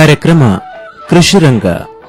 ಕಾರ್ಯಕ್ರಮ ಕೃಷಿರಂಗ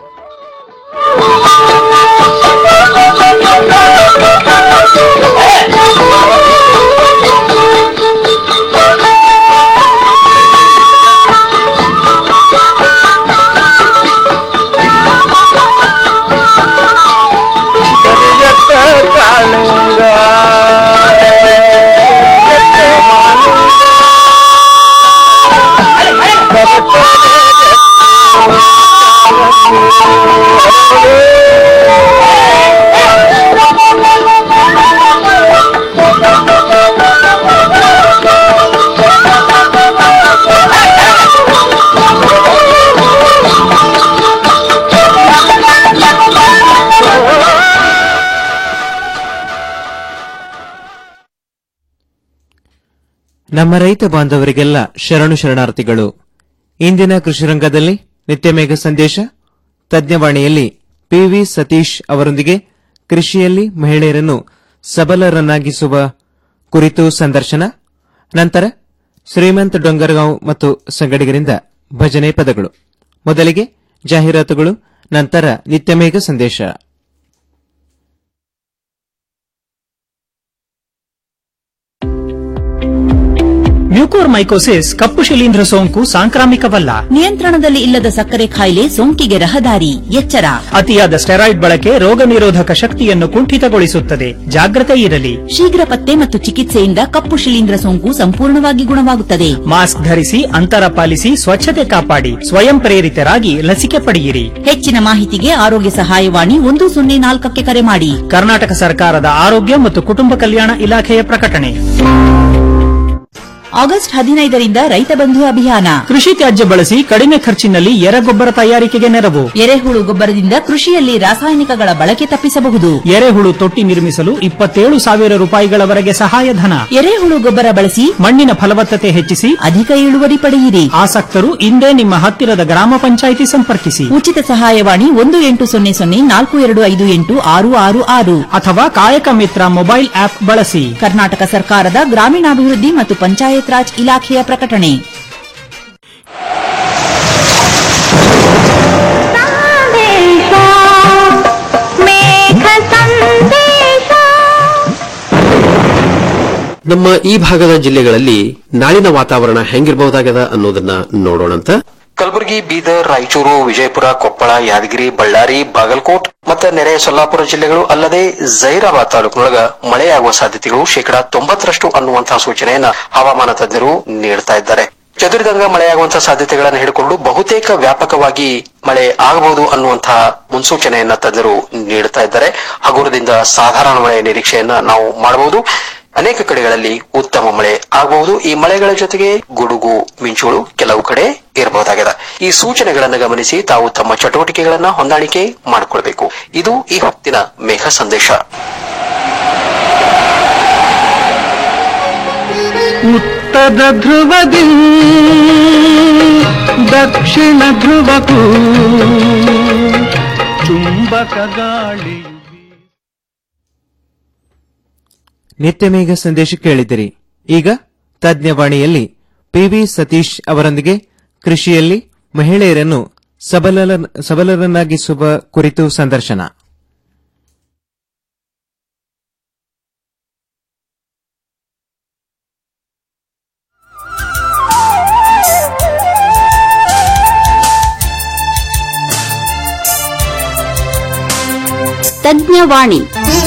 ನಮ್ಮ ರೈತ ಬಾಂಧವರಿಗೆಲ್ಲ ಶರಣು ಶರಣಾರ್ಥಿಗಳು ಇಂದಿನ ಕೃಷಿರಂಗದಲ್ಲಿ ನಿತ್ಯಮೇಘ ಸಂದೇಶ ತಜ್ಞವಾಣಿಯಲ್ಲಿ ಪಿವಿ ಸತೀಶ್ ಅವರೊಂದಿಗೆ ಕೃಷಿಯಲ್ಲಿ ಮಹಿಳೆಯರನ್ನು ಸಬಲರನ್ನಾಗಿಸುವ ಕುರಿತು ಸಂದರ್ಶನ ನಂತರ ಶ್ರೀಮಂತ್ ಡೊಂಗರ್ಗಾಂವ್ ಮತ್ತು ಸಂಗಡಿಗರಿಂದ ಭಜನೆ ಪದಗಳು ಮೊದಲಿಗೆ ಜಾಹೀರಾತುಗಳು ನಂತರ ನಿತ್ಯಮೇಘ ಸಂದೇಶ ಮ್ಯೂಕೋರ್ಮೈಕೋಸಿಸ್ ಕಪ್ಪು ಶಿಲೀಂಧ್ರ ಸೋಂಕು ಸಾಂಕ್ರಾಮಿಕವಲ್ಲ ನಿಯಂತ್ರಣದಲ್ಲಿ ಇಲ್ಲದ ಸಕ್ಕರೆ ಕಾಯಿಲೆ ಸೋಂಕಿಗೆ ರಹದಾರಿ ಎಚ್ಚರ ಅತಿಯಾದ ಸ್ಟೆರಾಯ್ಡ್ ಬಳಕೆ ರೋಗ ನಿರೋಧಕ ಶಕ್ತಿಯನ್ನು ಕುಂಠಿತಗೊಳಿಸುತ್ತದೆ ಜಾಗ್ರತೆ ಇರಲಿ ಶೀಘ್ರ ಪತ್ತೆ ಮತ್ತು ಚಿಕಿತ್ಸೆಯಿಂದ ಕಪ್ಪು ಶಿಲೀಂಧ್ರ ಸೋಂಕು ಸಂಪೂರ್ಣವಾಗಿ ಗುಣವಾಗುತ್ತದೆ ಮಾಸ್ಕ್ ಧರಿಸಿ ಅಂತರ ಪಾಲಿಸಿ ಸ್ವಚ್ಛತೆ ಕಾಪಾಡಿ ಸ್ವಯಂ ಪ್ರೇರಿತರಾಗಿ ಲಸಿಕೆ ಪಡೆಯಿರಿ ಹೆಚ್ಚಿನ ಮಾಹಿತಿಗೆ ಆರೋಗ್ಯ ಸಹಾಯವಾಣಿ ಒಂದು ಸೊನ್ನೆ ನಾಲ್ಕಕ್ಕೆ ಕರೆ ಮಾಡಿ ಕರ್ನಾಟಕ ಸರ್ಕಾರದ ಆರೋಗ್ಯ ಮತ್ತು ಕುಟುಂಬ ಕಲ್ಯಾಣ ಇಲಾಖೆಯ ಪ್ರಕಟಣೆ ಆಗಸ್ಟ್ ಹದಿನೈದರಿಂದ ರೈತ ಬಂಧು ಅಭಿಯಾನ ಕೃಷಿ ತ್ಯಾಜ್ಯ ಬಳಸಿ ಕಡಿಮೆ ಖರ್ಚಿನಲ್ಲಿ ಎರೆಗೊಬ್ಬರ ತಯಾರಿಕೆಗೆ ನೆರವು ಎರೆಹುಳು ಗೊಬ್ಬರದಿಂದ ಕೃಷಿಯಲ್ಲಿ ರಾಸಾಯನಿಕಗಳ ಬಳಕೆ ತಪ್ಪಿಸಬಹುದು ಎರೆಹುಳು ತೊಟ್ಟಿ ನಿರ್ಮಿಸಲು ಇಪ್ಪತ್ತೇಳು ಸಾವಿರ ರೂಪಾಯಿಗಳವರೆಗೆ ಸಹಾಯಧನ ಎರೆಹುಳು ಗೊಬ್ಬರ ಬಳಸಿ ಮಣ್ಣಿನ ಫಲವತ್ತತೆ ಹೆಚ್ಚಿಸಿ ಅಧಿಕ ಇಳುವರಿ ಪಡೆಯಿರಿ ಆಸಕ್ತರು ಇಂದೇ ನಿಮ್ಮ ಹತ್ತಿರದ ಗ್ರಾಮ ಪಂಚಾಯಿತಿ ಸಂಪರ್ಕಿಸಿ ಉಚಿತ ಸಹಾಯವಾಣಿ ಒಂದು ಎಂಟು ಸೊನ್ನೆ ಸೊನ್ನೆ ನಾಲ್ಕು ಎರಡು ಐದು ಎಂಟು ಆರು ಆರು ಆರು ಅಥವಾ ಕಾಯಕ ಮಿತ್ರ ಮೊಬೈಲ್ ಆಪ್ ಬಳಸಿ ಕರ್ನಾಟಕ ಸರ್ಕಾರದ ಗ್ರಾಮೀಣಾಭಿವೃದ್ಧಿ ಮತ್ತು ಪಂಚಾಯತ್ ರಾಜ್ ಇಲಾಖೆಯ ಪ್ರಕಟಣೆ ನಮ್ಮ ಈ ಭಾಗದ ಜಿಲ್ಲೆಗಳಲ್ಲಿ ನಾಳಿನ ವಾತಾವರಣ ಹೆಂಗಿರಬಹುದಾಗದ ಅನ್ನೋದನ್ನ ನೋಡೋಣಂತ ಕಲಬುರಗಿ ಬೀದರ್ ರಾಯಚೂರು ವಿಜಯಪುರ ಕೊಪ್ಪಳ ಯಾದಗಿರಿ ಬಳ್ಳಾರಿ ಬಾಗಲಕೋಟ್ ಮತ್ತು ನೆರೆಯ ಸೊಲ್ಲಾಪುರ ಜಿಲ್ಲೆಗಳು ಅಲ್ಲದೆ ಜೈರಾಬಾದ್ ತಾಲೂಕಿನೊಳಗ ಮಳೆಯಾಗುವ ಸಾಧ್ಯತೆಗಳು ಶೇಕಡಾ ತೊಂಬತ್ತರಷ್ಟು ಅನ್ನುವಂತಹ ಸೂಚನೆಯನ್ನ ಹವಾಮಾನ ತಜ್ಞರು ನೀಡ್ತಾ ಇದ್ದಾರೆ ಚದುರಿದಂಗ ಮಳೆಯಾಗುವಂತಹ ಸಾಧ್ಯತೆಗಳನ್ನು ಹಿಡಿಕೊಂಡು ಬಹುತೇಕ ವ್ಯಾಪಕವಾಗಿ ಮಳೆ ಆಗಬಹುದು ಅನ್ನುವಂತಹ ಮುನ್ಸೂಚನೆಯನ್ನ ತಜ್ಞರು ನೀಡ್ತಾ ಇದ್ದಾರೆ ಹಗುರದಿಂದ ಸಾಧಾರಣ ಮಳೆಯ ನಿರೀಕ್ಷೆಯನ್ನ ನಾವು ಮಾಡಬಹುದು ಅನೇಕ ಕಡೆಗಳಲ್ಲಿ ಉತ್ತಮ ಮಳೆ ಆಗಬಹುದು ಈ ಮಳೆಗಳ ಜೊತೆಗೆ ಗುಡುಗು ಮಿಂಚುಗಳು ಕೆಲವು ಕಡೆ ಇರಬಹುದಾಗಿದೆ ಈ ಸೂಚನೆಗಳನ್ನು ಗಮನಿಸಿ ತಾವು ತಮ್ಮ ಚಟುವಟಿಕೆಗಳನ್ನ ಹೊಂದಾಣಿಕೆ ಮಾಡಿಕೊಳ್ಬೇಕು ಇದು ಈ ಹೊತ್ತಿನ ಮೇಘ ಸಂದೇಶ ಉತ್ತರ ಧ್ರುವದಿ ದಕ್ಷಿಣ ಧ್ರುವಕ್ಕೂ ಚುಂಬಕ ಗಾಳಿ ನಿತ್ಯಮೇಘ ಸಂದೇಶ ಕೇಳಿದಿರಿ ಈಗ ತಜ್ಞವಾಣಿಯಲ್ಲಿ ಪಿವಿ ಸತೀಶ್ ಅವರೊಂದಿಗೆ ಕೃಷಿಯಲ್ಲಿ ಮಹಿಳೆಯರನ್ನು ಸಬಲ ಸಬಲರನ್ನಾಗಿಸುವ ಕುರಿತು ಸಂದರ್ಶನ ತಜ್ಞವಾಣಿ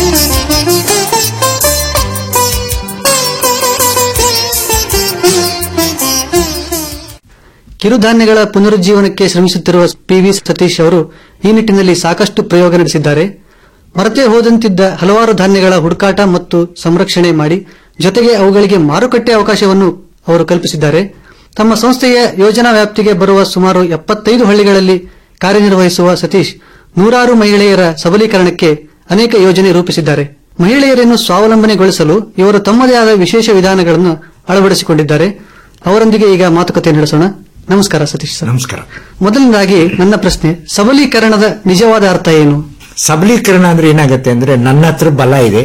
ಕಿರುಧಾನ್ಯಗಳ ಪುನರುಜ್ಜೀವನಕ್ಕೆ ಶ್ರಮಿಸುತ್ತಿರುವ ಪಿವಿ ಸತೀಶ್ ಅವರು ಈ ನಿಟ್ಟಿನಲ್ಲಿ ಸಾಕಷ್ಟು ಪ್ರಯೋಗ ನಡೆಸಿದ್ದಾರೆ ಮರೆತೇ ಹೋದಂತಿದ್ದ ಹಲವಾರು ಧಾನ್ಯಗಳ ಹುಡುಕಾಟ ಮತ್ತು ಸಂರಕ್ಷಣೆ ಮಾಡಿ ಜೊತೆಗೆ ಅವುಗಳಿಗೆ ಮಾರುಕಟ್ಟೆ ಅವಕಾಶವನ್ನು ಅವರು ಕಲ್ಪಿಸಿದ್ದಾರೆ ತಮ್ಮ ಸಂಸ್ಥೆಯ ಯೋಜನಾ ವ್ಯಾಪ್ತಿಗೆ ಬರುವ ಸುಮಾರು ಎಪ್ಪತ್ತೈದು ಹಳ್ಳಿಗಳಲ್ಲಿ ಕಾರ್ಯನಿರ್ವಹಿಸುವ ಸತೀಶ್ ನೂರಾರು ಮಹಿಳೆಯರ ಸಬಲೀಕರಣಕ್ಕೆ ಅನೇಕ ಯೋಜನೆ ರೂಪಿಸಿದ್ದಾರೆ ಮಹಿಳೆಯರನ್ನು ಸ್ವಾವಲಂಬನೆಗೊಳಿಸಲು ಇವರು ತಮ್ಮದೇ ಆದ ವಿಶೇಷ ವಿಧಾನಗಳನ್ನು ಅಳವಡಿಸಿಕೊಂಡಿದ್ದಾರೆ ಅವರೊಂದಿಗೆ ಈಗ ಮಾತುಕತೆ ನಡೆಸೋಣ ನಮಸ್ಕಾರ ಸತೀಶ್ ಸರ್ ನಮಸ್ಕಾರ ಮೊದಲನೇದಾಗಿ ನನ್ನ ಪ್ರಶ್ನೆ ಸಬಲೀಕರಣದ ನಿಜವಾದ ಅರ್ಥ ಏನು ಸಬಲೀಕರಣ ಅಂದ್ರೆ ಏನಾಗುತ್ತೆ ಅಂದ್ರೆ ನನ್ನ ಹತ್ರ ಬಲ ಇದೆ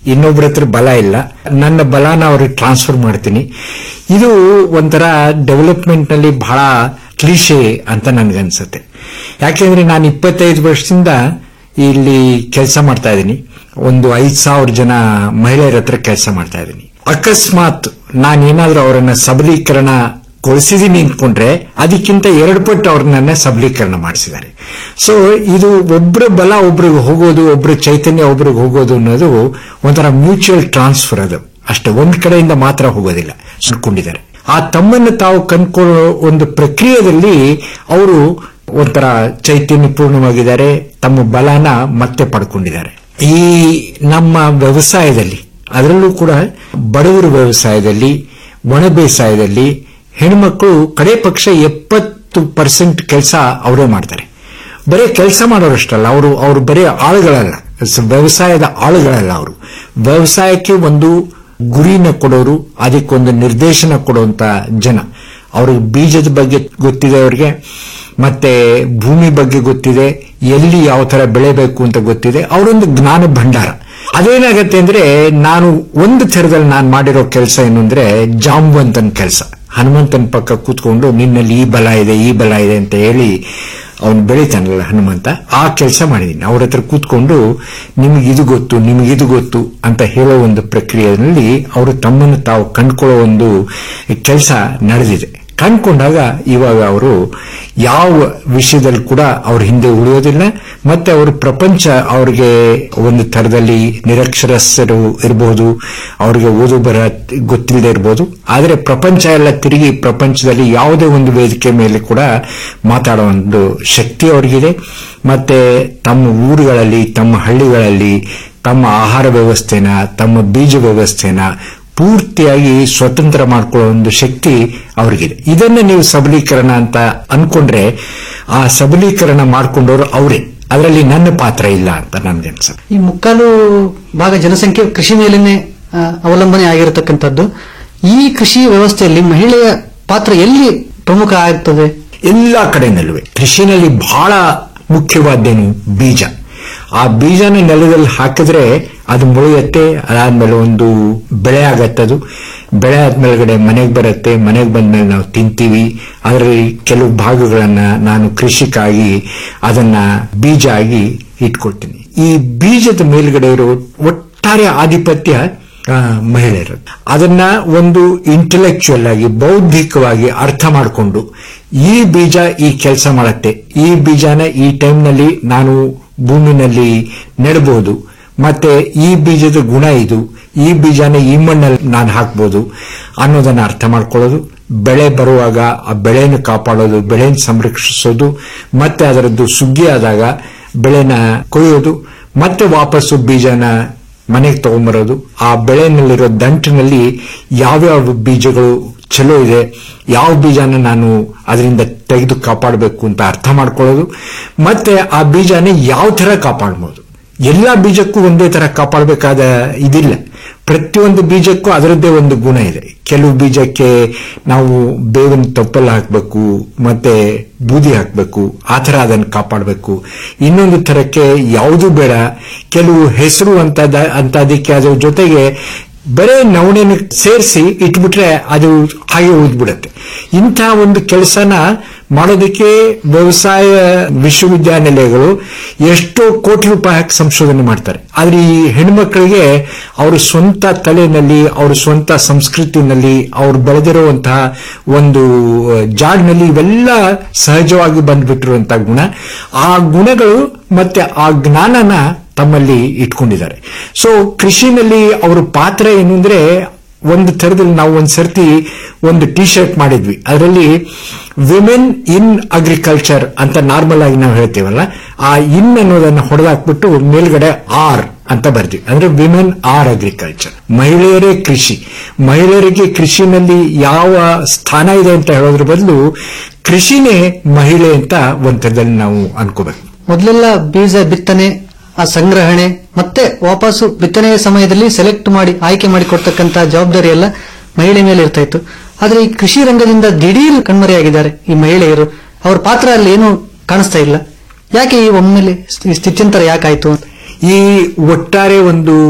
ಇನ್ನೊಬ್ರ ಹತ್ರ ಬಲ ಇಲ್ಲ ನನ್ನ ಬಲನ ಅವ್ರಿಗೆ ಟ್ರಾನ್ಸ್ಫರ್ ಮಾಡ್ತೀನಿ ಇದು ಒಂಥರ ಡೆವಲಪ್ಮೆಂಟ್ ನಲ್ಲಿ ಬಹಳ ಕ್ಲೀಶೆ ಅಂತ ನನ್ಗನ್ಸುತ್ತೆ ಯಾಕೆಂದ್ರೆ ನಾನು ಇಪ್ಪತ್ತೈದು ವರ್ಷದಿಂದ ಇಲ್ಲಿ ಕೆಲಸ ಮಾಡ್ತಾ ಇದ್ದೀನಿ ಒಂದು ಐದ್ ಸಾವಿರ ಜನ ಮಹಿಳೆಯರ ಹತ್ರ ಕೆಲಸ ಮಾಡ್ತಾ ಇದ್ದೀನಿ ಅಕಸ್ಮಾತ್ ನಾನೇನಾದ್ರೂ ಅವರನ್ನ ಸಬಲೀಕರಣ ಗೊಳಿಸಿದೀನಿ ಅಂದ್ಕೊಂಡ್ರೆ ಅದಕ್ಕಿಂತ ಎರಡು ಪಟ್ಟು ಅವ್ರನ್ನ ಸಬಲೀಕರಣ ಮಾಡಿಸಿದ್ದಾರೆ ಸೊ ಇದು ಒಬ್ರ ಬಲ ಒಬ್ರಿಗೆ ಹೋಗೋದು ಒಬ್ರ ಚೈತನ್ಯ ಒಬ್ರಿಗೆ ಹೋಗೋದು ಅನ್ನೋದು ಒಂಥರ ಮ್ಯೂಚುವಲ್ ಟ್ರಾನ್ಸ್ಫರ್ ಅದು ಅಷ್ಟೇ ಒಂದ್ ಕಡೆಯಿಂದ ಮಾತ್ರ ಹೋಗೋದಿಲ್ಲ ಅನ್ಕೊಂಡಿದ್ದಾರೆ ಆ ತಮ್ಮನ್ನು ತಾವು ಕಂಡ್ಕೊಳ್ಳೋ ಒಂದು ಪ್ರಕ್ರಿಯೆಯಲ್ಲಿ ಅವರು ಒಂಥರ ಚೈತನ್ಯ ಪೂರ್ಣವಾಗಿದ್ದಾರೆ ತಮ್ಮ ಬಲನ ಮತ್ತೆ ಪಡ್ಕೊಂಡಿದ್ದಾರೆ ಈ ನಮ್ಮ ವ್ಯವಸಾಯದಲ್ಲಿ ಅದರಲ್ಲೂ ಕೂಡ ಬಡವರ ವ್ಯವಸಾಯದಲ್ಲಿ ಒಣ ಬೇಸಾಯದಲ್ಲಿ ಹೆಣ್ಮಕ್ಳು ಕಡೆ ಪಕ್ಷ ಎಪ್ಪತ್ತು ಪರ್ಸೆಂಟ್ ಕೆಲಸ ಅವರೇ ಮಾಡ್ತಾರೆ ಬರೀ ಕೆಲಸ ಮಾಡೋರಷ್ಟಲ್ಲ ಅವರು ಅವರು ಬರೀ ಆಳುಗಳಲ್ಲ ಸ- ವ್ಯವಸಾಯದ ಆಳುಗಳಲ್ಲ ಅವರು ವ್ಯವಸಾಯಕ್ಕೆ ಒಂದು ಗುರಿನ ಕೊಡೋರು ಅದಕ್ಕೊಂದು ನಿರ್ದೇಶನ ಕೊಡುವಂತ ಜನ ಅವ್ರಿಗೆ ಬೀಜದ ಬಗ್ಗೆ ಗೊತ್ತಿದೆ ಅವ್ರಿಗೆ ಮತ್ತೆ ಭೂಮಿ ಬಗ್ಗೆ ಗೊತ್ತಿದೆ ಎಲ್ಲಿ ಯಾವ ತರ ಬೆಳೆಬೇಕು ಅಂತ ಗೊತ್ತಿದೆ ಅವರೊಂದು ಜ್ಞಾನ ಭಂಡಾರ ಅದೇನಾಗತ್ತೆ ಅಂದ್ರೆ ನಾನು ಒಂದು ಥರದಲ್ಲಿ ನಾನು ಮಾಡಿರೋ ಕೆಲಸ ಏನು ಅಂದ್ರೆ ಜಾಂಬವಂತನ ಕೆಲಸ ಹನುಮಂತನ ಪಕ್ಕ ಕೂತ್ಕೊಂಡು ನಿನ್ನಲ್ಲಿ ಈ ಬಲ ಇದೆ ಈ ಬಲ ಇದೆ ಅಂತ ಹೇಳಿ ಅವನು ಬೆಳಿತಾನಲ್ಲ ಹನುಮಂತ ಆ ಕೆಲಸ ಮಾಡಿದ್ದೀನಿ ಅವ್ರ ಹತ್ರ ಕೂತ್ಕೊಂಡು ನಿಮಗೆ ಇದು ಗೊತ್ತು ನಿಮಗೆ ಇದು ಗೊತ್ತು ಅಂತ ಹೇಳೋ ಒಂದು ಪ್ರಕ್ರಿಯೆಯಲ್ಲಿ ಅವರು ತಮ್ಮನ್ನು ತಾವು ಕಂಡುಕೊಳ್ಳೋ ಒಂದು ಕೆಲಸ ನಡೆದಿದೆ ಕಂಡ್ಕೊಂಡಾಗ ಇವಾಗ ಅವರು ಯಾವ ವಿಷಯದಲ್ಲಿ ಕೂಡ ಅವ್ರ ಹಿಂದೆ ಉಳಿಯೋದಿಲ್ಲ ಮತ್ತೆ ಅವರು ಪ್ರಪಂಚ ಅವ್ರಿಗೆ ಒಂದು ತರದಲ್ಲಿ ನಿರಕ್ಷರಸ್ಥರು ಇರಬಹುದು ಅವ್ರಿಗೆ ಓದು ಬರ ಗೊತ್ತಿಲ್ಲದೆ ಇರಬಹುದು ಆದರೆ ಪ್ರಪಂಚ ಎಲ್ಲ ತಿರುಗಿ ಪ್ರಪಂಚದಲ್ಲಿ ಯಾವುದೇ ಒಂದು ವೇದಿಕೆ ಮೇಲೆ ಕೂಡ ಮಾತಾಡೋ ಒಂದು ಶಕ್ತಿ ಅವ್ರಿಗಿದೆ ಮತ್ತೆ ತಮ್ಮ ಊರುಗಳಲ್ಲಿ ತಮ್ಮ ಹಳ್ಳಿಗಳಲ್ಲಿ ತಮ್ಮ ಆಹಾರ ವ್ಯವಸ್ಥೆನ ತಮ್ಮ ಬೀಜ ವ್ಯವಸ್ಥೆನ ಪೂರ್ತಿಯಾಗಿ ಸ್ವತಂತ್ರ ಮಾಡ್ಕೊಳ್ಳೋ ಒಂದು ಶಕ್ತಿ ಅವ್ರಿಗಿದೆ ಇದನ್ನ ನೀವು ಸಬಲೀಕರಣ ಅಂತ ಅನ್ಕೊಂಡ್ರೆ ಆ ಸಬಲೀಕರಣ ಮಾಡ್ಕೊಂಡವರು ಅವರೇ ಅದರಲ್ಲಿ ನನ್ನ ಪಾತ್ರ ಇಲ್ಲ ಅಂತ ನನ್ಗೆ ಅನ್ಸುತ್ತೆ ಈ ಮುಕ್ಕಾಲು ಭಾಗ ಜನಸಂಖ್ಯೆ ಕೃಷಿ ಮೇಲೇನೆ ಆ, ಅವಲಂಬನೆ ಆಗಿರತಕ್ಕಂಥದ್ದು ಈ ಕೃಷಿ ವ್ಯವಸ್ಥೆಯಲ್ಲಿ ಮಹಿಳೆಯ ಪಾತ್ರ ಎಲ್ಲಿ ಪ್ರಮುಖ ಆಗ್ತದೆ ಎಲ್ಲಾ ಕಡೆನಲ್ಲೂ ಕೃಷಿನಲ್ಲಿ ಬಹಳ ಮುಖ್ಯವಾದ್ದೇನು ಬೀಜ ಆ ಬೀಜನ ನೆಲದಲ್ಲಿ ಹಾಕಿದ್ರೆ ಅದು ಮೊಳೆಯುತ್ತೆ ಅದಾದ್ಮೇಲೆ ಒಂದು ಬೆಳೆ ಆಗತ್ತದು ಬೆಳೆ ಆದ್ಮೇಲೆಗಡೆ ಮನೆಗೆ ಬರುತ್ತೆ ಮನೆಗೆ ಬಂದ್ಮೇಲೆ ನಾವು ತಿಂತೀವಿ ಅದರಲ್ಲಿ ಕೆಲವು ಭಾಗಗಳನ್ನ ನಾನು ಕೃಷಿಕಾಗಿ ಅದನ್ನ ಬೀಜ ಆಗಿ ಇಟ್ಕೊಳ್ತೀನಿ ಈ ಬೀಜದ ಮೇಲ್ಗಡೆ ಇರೋ ಒಟ್ಟಾರೆ ಆಧಿಪತ್ಯ ಆ, ಮಹಿಳೆಯರು ಅದನ್ನ ಒಂದು ಇಂಟೆಲೆಕ್ಚುಯಲ್ ಆಗಿ ಬೌದ್ಧಿಕವಾಗಿ ಅರ್ಥ ಮಾಡಿಕೊಂಡು ಈ ಬೀಜ ಈ ಕೆಲಸ ಮಾಡುತ್ತೆ ಈ ಬೀಜನ ಈ ಟೈಮ್ನಲ್ಲಿ ನಾನು ಭೂಮಿನಲ್ಲಿ ನೆಡಬಹುದು ಮತ್ತೆ ಈ ಬೀಜದ ಗುಣ ಇದು ಈ ಬೀಜನ ಈ ಮಣ್ಣಲ್ಲಿ ನಾನು ಹಾಕ್ಬೋದು ಅನ್ನೋದನ್ನ ಅರ್ಥ ಮಾಡ್ಕೊಳ್ಳೋದು ಬೆಳೆ ಬರುವಾಗ ಆ ಬೆಳೆಯನ್ನು ಕಾಪಾಡೋದು ಬೆಳೆಯನ್ನು ಸಂರಕ್ಷಿಸೋದು ಮತ್ತೆ ಅದರದ್ದು ಸುಗ್ಗಿ ಆದಾಗ ಬೆಳೆನ ಕೊಯ್ಯೋದು ಮತ್ತೆ ವಾಪಸ್ಸು ಬೀಜನ ಮನೆಗೆ ತಗೊಂಬರೋದು ಆ ಬೆಳೆನಲ್ಲಿರೋ ದಂಟಿನಲ್ಲಿ ಯಾವ್ಯಾವ ಬೀಜಗಳು ಚಲೋ ಇದೆ ಯಾವ ಬೀಜನ ನಾನು ಅದರಿಂದ ತೆಗೆದು ಕಾಪಾಡಬೇಕು ಅಂತ ಅರ್ಥ ಮಾಡ್ಕೊಳ್ಳೋದು ಮತ್ತೆ ಆ ಬೀಜನ ಯಾವ ತರ ಕಾಪಾಡ್ಬೋದು ಎಲ್ಲಾ ಬೀಜಕ್ಕೂ ಒಂದೇ ತರ ಕಾಪಾಡಬೇಕಾದ ಇದಿಲ್ಲ ಪ್ರತಿಯೊಂದು ಬೀಜಕ್ಕೂ ಅದರದ್ದೇ ಒಂದು ಗುಣ ಇದೆ ಕೆಲವು ಬೀಜಕ್ಕೆ ನಾವು ಬೇವಿನ ತೊಪ್ಪಲ್ ಹಾಕಬೇಕು ಮತ್ತೆ ಬೂದಿ ಹಾಕಬೇಕು ಆ ತರ ಅದನ್ನು ಕಾಪಾಡಬೇಕು ಇನ್ನೊಂದು ತರಕ್ಕೆ ಯಾವುದು ಬೇಡ ಕೆಲವು ಹೆಸರು ಅಂತ ಅಂತ ಅದಕ್ಕೆ ಅದ್ರ ಜೊತೆಗೆ ಬರೇ ನವಣೆನ ಸೇರಿಸಿ ಇಟ್ಬಿಟ್ರೆ ಅದು ಹಾಗೆ ಉಳಿದ್ಬಿಡುತ್ತೆ ಇಂಥ ಒಂದು ಕೆಲಸನ ಮಾಡೋದಕ್ಕೆ ವ್ಯವಸಾಯ ವಿಶ್ವವಿದ್ಯಾನಿಲಯಗಳು ಎಷ್ಟೋ ಕೋಟಿ ರೂಪಾಯಿ ಹಾಕಿ ಸಂಶೋಧನೆ ಮಾಡ್ತಾರೆ ಆದ್ರೆ ಈ ಹೆಣ್ಮಕ್ಳಿಗೆ ಅವ್ರ ಸ್ವಂತ ತಲೆನಲ್ಲಿ ಅವ್ರ ಸ್ವಂತ ಸಂಸ್ಕೃತಿನಲ್ಲಿ ಅವ್ರು ಬೆಳೆದಿರುವಂತಹ ಒಂದು ಜಾಡ್ನಲ್ಲಿ ಇವೆಲ್ಲ ಸಹಜವಾಗಿ ಬಂದ್ಬಿಟ್ಟಿರುವಂತಹ ಗುಣ ಆ ಗುಣಗಳು ಮತ್ತೆ ಆ ಜ್ಞಾನನ ತಮ್ಮಲ್ಲಿ ಇಟ್ಕೊಂಡಿದ್ದಾರೆ ಸೊ ಕೃಷಿನಲ್ಲಿ ಅವರ ಪಾತ್ರ ಏನು ಅಂದ್ರೆ ಒಂದು ಥರದಲ್ಲಿ ನಾವು ಒಂದು ಸರ್ತಿ ಒಂದು ಟಿ ಶರ್ಟ್ ಮಾಡಿದ್ವಿ ಅದರಲ್ಲಿ ವಿಮೆನ್ ಇನ್ ಅಗ್ರಿಕಲ್ಚರ್ ಅಂತ ನಾರ್ಮಲ್ ಆಗಿ ನಾವು ಹೇಳ್ತೀವಲ್ಲ ಆ ಇನ್ ಅನ್ನೋದನ್ನ ಹೊಡೆದಾಕ್ಬಿಟ್ಟು ಮೇಲ್ಗಡೆ ಆರ್ ಅಂತ ಬರ್ತೀವಿ ಅಂದ್ರೆ ವಿಮೆನ್ ಆರ್ ಅಗ್ರಿಕಲ್ಚರ್ ಮಹಿಳೆಯರೇ ಕೃಷಿ ಮಹಿಳೆಯರಿಗೆ ಕೃಷಿನಲ್ಲಿ ಯಾವ ಸ್ಥಾನ ಇದೆ ಅಂತ ಹೇಳೋದ್ರ ಬದಲು ಕೃಷಿನೇ ಮಹಿಳೆ ಅಂತ ಒಂದು ಥರದಲ್ಲಿ ನಾವು ಅನ್ಕೋಬೇಕು ಮೊದಲೆಲ್ಲ ಬೀಜ ಬಿತ್ತನೆ ಆ ಸಂಗ್ರಹಣೆ ಮತ್ತೆ ವಾಪಸ್ಸು ಬಿತ್ತನೆಯ ಸಮಯದಲ್ಲಿ ಸೆಲೆಕ್ಟ್ ಮಾಡಿ ಆಯ್ಕೆ ಮಾಡಿ ಕೊಡ್ತಕ್ಕಂತ ಜವಾಬ್ದಾರಿ ಎಲ್ಲ ಮಹಿಳೆ ಮೇಲೆ ಇರ್ತಾ ಇತ್ತು ಆದ್ರೆ ಈ ಕೃಷಿ ರಂಗದಿಂದ ದಿಢೀರ್ ಕಣ್ಮರೆಯಾಗಿದ್ದಾರೆ ಈ ಮಹಿಳೆಯರು ಅವ್ರ ಪಾತ್ರ ಅಲ್ಲಿ ಏನು ಕಾಣಿಸ್ತಾ ಇಲ್ಲ ಯಾಕೆ ಈ ಒಮ್ಮೆಲೆ ಈ ಸ್ಥಿತ್ಯಂತರ ಯಾಕಾಯ್ತು ಅಂತ ಈ ಒಟ್ಟಾರೆ ಒಂದು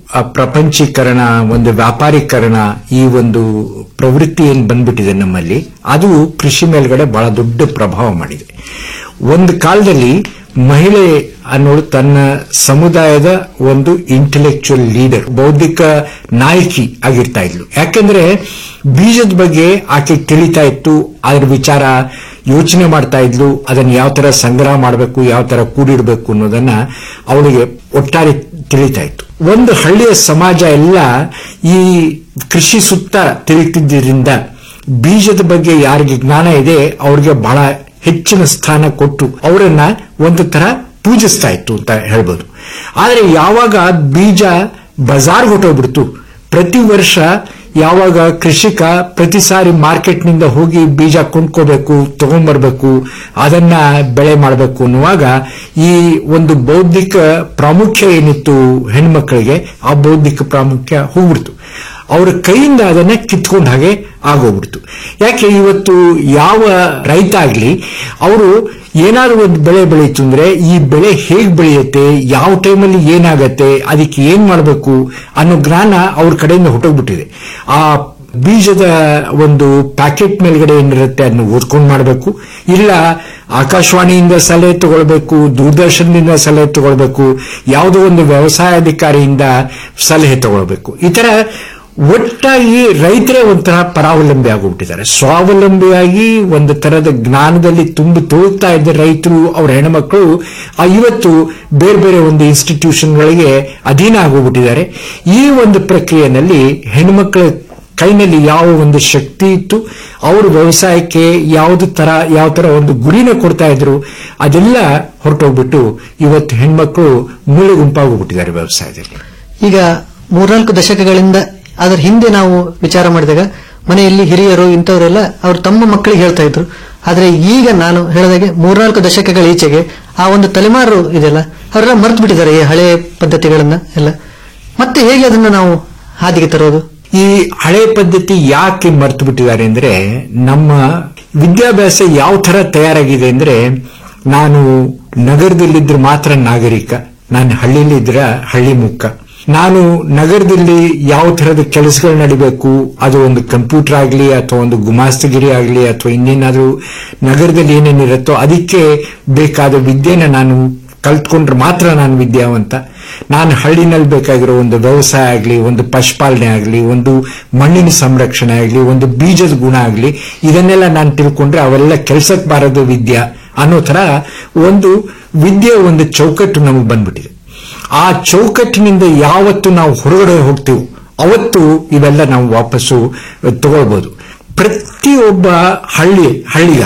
ಆ, ಪ್ರಪಂಚೀಕರಣ ಒಂದು ವ್ಯಾಪಾರೀಕರಣ ಈ ಒಂದು ಪ್ರವೃತ್ತಿ ಏನ್ ಬಂದ್ಬಿಟ್ಟಿದೆ ನಮ್ಮಲ್ಲಿ ಅದು ಕೃಷಿ ಮೇಲ್ಗಡೆ ಬಹಳ ದೊಡ್ಡ ಪ್ರಭಾವ ಮಾಡಿದೆ ಒಂದು ಕಾಲದಲ್ಲಿ ಮಹಿಳೆ ಅನ್ನೋಳು ತನ್ನ ಸಮುದಾಯದ ಒಂದು ಇಂಟೆಲೆಕ್ಚುಯಲ್ ಲೀಡರ್ ಬೌದ್ಧಿಕ ನಾಯಕಿ ಆಗಿರ್ತಾ ಇದ್ಲು ಯಾಕೆಂದ್ರೆ ಬೀಜದ ಬಗ್ಗೆ ಆಕೆ ತಿಳಿತಾ ಇತ್ತು ಅದ್ರ ವಿಚಾರ ಯೋಚನೆ ಮಾಡ್ತಾ ಇದ್ಲು ಅದನ್ನ ಯಾವ ತರ ಸಂಗ್ರಹ ಮಾಡಬೇಕು ಯಾವ ತರ ಕೂಡಿಡಬೇಕು ಅನ್ನೋದನ್ನ ಅವಳಿಗೆ ಒಟ್ಟಾರೆ ತಿಳಿತಾ ಇತ್ತು ಒಂದು ಹಳ್ಳಿಯ ಸಮಾಜ ಎಲ್ಲ ಈ ಕೃಷಿ ಸುತ್ತ ತಿಳಿತಿದ್ದರಿಂದ ಬೀಜದ ಬಗ್ಗೆ ಯಾರಿಗೆ ಜ್ಞಾನ ಇದೆ ಅವ್ರಿಗೆ ಬಹಳ ಹೆಚ್ಚಿನ ಸ್ಥಾನ ಕೊಟ್ಟು ಅವರನ್ನ ಒಂದು ತರ ಪೂಜಿಸ್ತಾ ಇತ್ತು ಅಂತ ಹೇಳ್ಬೋದು ಆದ್ರೆ ಯಾವಾಗ ಬೀಜ ಬಜಾರ್ ಹೊಟ್ಟೋಗ್ಬಿಡ್ತು ಪ್ರತಿ ವರ್ಷ ಯಾವಾಗ ಕೃಷಿಕ ಪ್ರತಿ ಸಾರಿ ಮಾರ್ಕೆಟ್ನಿಂದ ಹೋಗಿ ಬೀಜ ಕೊಂಡ್ಕೋಬೇಕು ತಗೊಂಡ್ಬರ್ಬೇಕು ಅದನ್ನ ಬೆಳೆ ಮಾಡಬೇಕು ಅನ್ನುವಾಗ ಈ ಒಂದು ಬೌದ್ಧಿಕ ಪ್ರಾಮುಖ್ಯ ಏನಿತ್ತು ಹೆಣ್ಮಕ್ಳಿಗೆ ಆ ಬೌದ್ಧಿಕ ಪ್ರಾಮುಖ್ಯ ಹೋಗ್ಬಿಡ್ತು ಅವರ ಕೈಯಿಂದ ಅದನ್ನ ಕಿತ್ಕೊಂಡ ಹಾಗೆ ಆಗೋಗ್ಬಿಡ್ತು ಯಾಕೆ ಇವತ್ತು ಯಾವ ರೈತ ಆಗ್ಲಿ ಅವರು ಏನಾದ್ರು ಒಂದು ಬೆಳೆ ಬೆಳೀತು ಅಂದ್ರೆ ಈ ಬೆಳೆ ಹೇಗ್ ಬೆಳೆಯುತ್ತೆ ಯಾವ ಟೈಮಲ್ಲಿ ಏನಾಗತ್ತೆ ಅದಕ್ಕೆ ಏನ್ ಮಾಡಬೇಕು ಅನ್ನೋ ಜ್ಞಾನ ಅವ್ರ ಕಡೆಯಿಂದ ಹೊಟ್ಟೋಗ್ಬಿಟ್ಟಿದೆ ಆ ಬೀಜದ ಒಂದು ಪ್ಯಾಕೆಟ್ ಮೇಲ್ಗಡೆ ಏನಿರುತ್ತೆ ಅದನ್ನ ಓದ್ಕೊಂಡು ಮಾಡಬೇಕು ಇಲ್ಲ ಆಕಾಶವಾಣಿಯಿಂದ ಸಲಹೆ ತಗೊಳ್ಬೇಕು ದೂರದರ್ಶನದಿಂದ ಸಲಹೆ ತಗೊಳ್ಬೇಕು ಯಾವುದೋ ಒಂದು ವ್ಯವಸಾಯಾಧಿಕಾರಿಯಿಂದ ಸಲಹೆ ತಗೊಳ್ಬೇಕು ಈ ತರ ಒಟ್ಟಾಗಿ ರೈತರೇ ಒಂಥರ ಪರಾವಲಂಬಿ ಆಗೋಗ್ಬಿಟ್ಟಿದ್ದಾರೆ ಸ್ವಾವಲಂಬಿಯಾಗಿ ಒಂದು ತರದ ಜ್ಞಾನದಲ್ಲಿ ತುಂಬಿ ತೋಗ್ತಾ ಇದ್ದ ರೈತರು ಅವರ ಹೆಣ್ಮಕ್ಳು ಆ ಇವತ್ತು ಬೇರೆ ಬೇರೆ ಒಂದು ಇನ್ಸ್ಟಿಟ್ಯೂಷನ್ಗಳಿಗೆ ಅಧೀನ ಆಗೋಗ್ಬಿಟ್ಟಿದ್ದಾರೆ ಈ ಒಂದು ಪ್ರಕ್ರಿಯೆಯಲ್ಲಿ ಹೆಣ್ಮಕ್ಳ ಕೈನಲ್ಲಿ ಯಾವ ಒಂದು ಶಕ್ತಿ ಇತ್ತು ಅವರು ವ್ಯವಸಾಯಕ್ಕೆ ಯಾವುದು ತರ ಯಾವ ತರ ಒಂದು ಗುರಿನ ಕೊಡ್ತಾ ಇದ್ರು ಅದೆಲ್ಲ ಹೊರಟೋಗ್ಬಿಟ್ಟು ಇವತ್ತು ಹೆಣ್ಮಕ್ಳು ಮೂಲೆ ಗುಂಪಾಗೋಗ್ಬಿಟ್ಟಿದ್ದಾರೆ ವ್ಯವಸಾಯದಲ್ಲಿ ಈಗ ಮೂರ್ನಾಲ್ಕು ದಶಕಗಳಿಂದ ಅದರ ಹಿಂದೆ ನಾವು ವಿಚಾರ ಮಾಡಿದಾಗ ಮನೆಯಲ್ಲಿ ಹಿರಿಯರು ಇಂಥವರೆಲ್ಲ ಅವ್ರು ತಮ್ಮ ಮಕ್ಕಳಿಗೆ ಹೇಳ್ತಾ ಇದ್ರು ಆದ್ರೆ ಈಗ ನಾನು ಹೇಳಿದಾಗೆ ಮೂರ್ನಾಲ್ಕು ದಶಕಗಳ ಈಚೆಗೆ ಆ ಒಂದು ತಲೆಮಾರು ಇದೆಲ್ಲ ಅವರೆಲ್ಲ ಮರ್ತು ಬಿಟ್ಟಿದ್ದಾರೆ ಈ ಹಳೆ ಪದ್ಧತಿಗಳನ್ನ ಎಲ್ಲ ಮತ್ತೆ ಹೇಗೆ ಅದನ್ನ ನಾವು ಹಾದಿಗೆ ತರೋದು ಈ ಹಳೆ ಪದ್ಧತಿ ಯಾಕೆ ಮರ್ತು ಬಿಟ್ಟಿದ್ದಾರೆ ಅಂದ್ರೆ ನಮ್ಮ ವಿದ್ಯಾಭ್ಯಾಸ ಯಾವ ತರ ತಯಾರಾಗಿದೆ ಅಂದ್ರೆ ನಾನು ನಗರದಲ್ಲಿದ್ರೆ ಮಾತ್ರ ನಾಗರಿಕ ನಾನು ಹಳ್ಳಿಲಿದ್ರ ಹಳ್ಳಿ ಮುಖ ನಾನು ನಗರದಲ್ಲಿ ಯಾವ ತರದ ಕೆಲಸಗಳು ನಡಿಬೇಕು ಅದು ಒಂದು ಕಂಪ್ಯೂಟರ್ ಆಗಲಿ ಅಥವಾ ಒಂದು ಗುಮಾಸ್ತಗಿರಿ ಆಗಲಿ ಅಥವಾ ಇನ್ನೇನಾದ್ರೂ ನಗರದಲ್ಲಿ ಏನೇನಿರುತ್ತೋ ಅದಕ್ಕೆ ಬೇಕಾದ ವಿದ್ಯೆನ ನಾನು ಕಲ್ತ್ಕೊಂಡ್ರೆ ಮಾತ್ರ ನಾನು ವಿದ್ಯಾವಂತ ನಾನು ಹಳ್ಳಿನಲ್ಲಿ ಬೇಕಾಗಿರೋ ಒಂದು ವ್ಯವಸಾಯ ಆಗಲಿ ಒಂದು ಪಶುಪಾಲನೆ ಆಗಲಿ ಒಂದು ಮಣ್ಣಿನ ಸಂರಕ್ಷಣೆ ಆಗಲಿ ಒಂದು ಬೀಜದ ಗುಣ ಆಗಲಿ ಇದನ್ನೆಲ್ಲ ನಾನು ತಿಳ್ಕೊಂಡ್ರೆ ಅವೆಲ್ಲ ಕೆಲ್ಸಕ್ಕೆ ಬಾರದು ವಿದ್ಯಾ ಅನ್ನೋ ತರ ಒಂದು ವಿದ್ಯೆ ಒಂದು ಚೌಕಟ್ಟು ನಮಗೆ ಬಂದ್ಬಿಟ್ಟಿದೆ ಆ ಚೌಕಟ್ಟಿನಿಂದ ಯಾವತ್ತು ನಾವು ಹೊರಗಡೆ ಹೋಗ್ತೀವಿ ಅವತ್ತು ಇವೆಲ್ಲ ನಾವು ವಾಪಸ್ಸು ತಗೊಳ್ಬಹುದು ಪ್ರತಿಯೊಬ್ಬ ಹಳ್ಳಿ ಹಳ್ಳಿಗ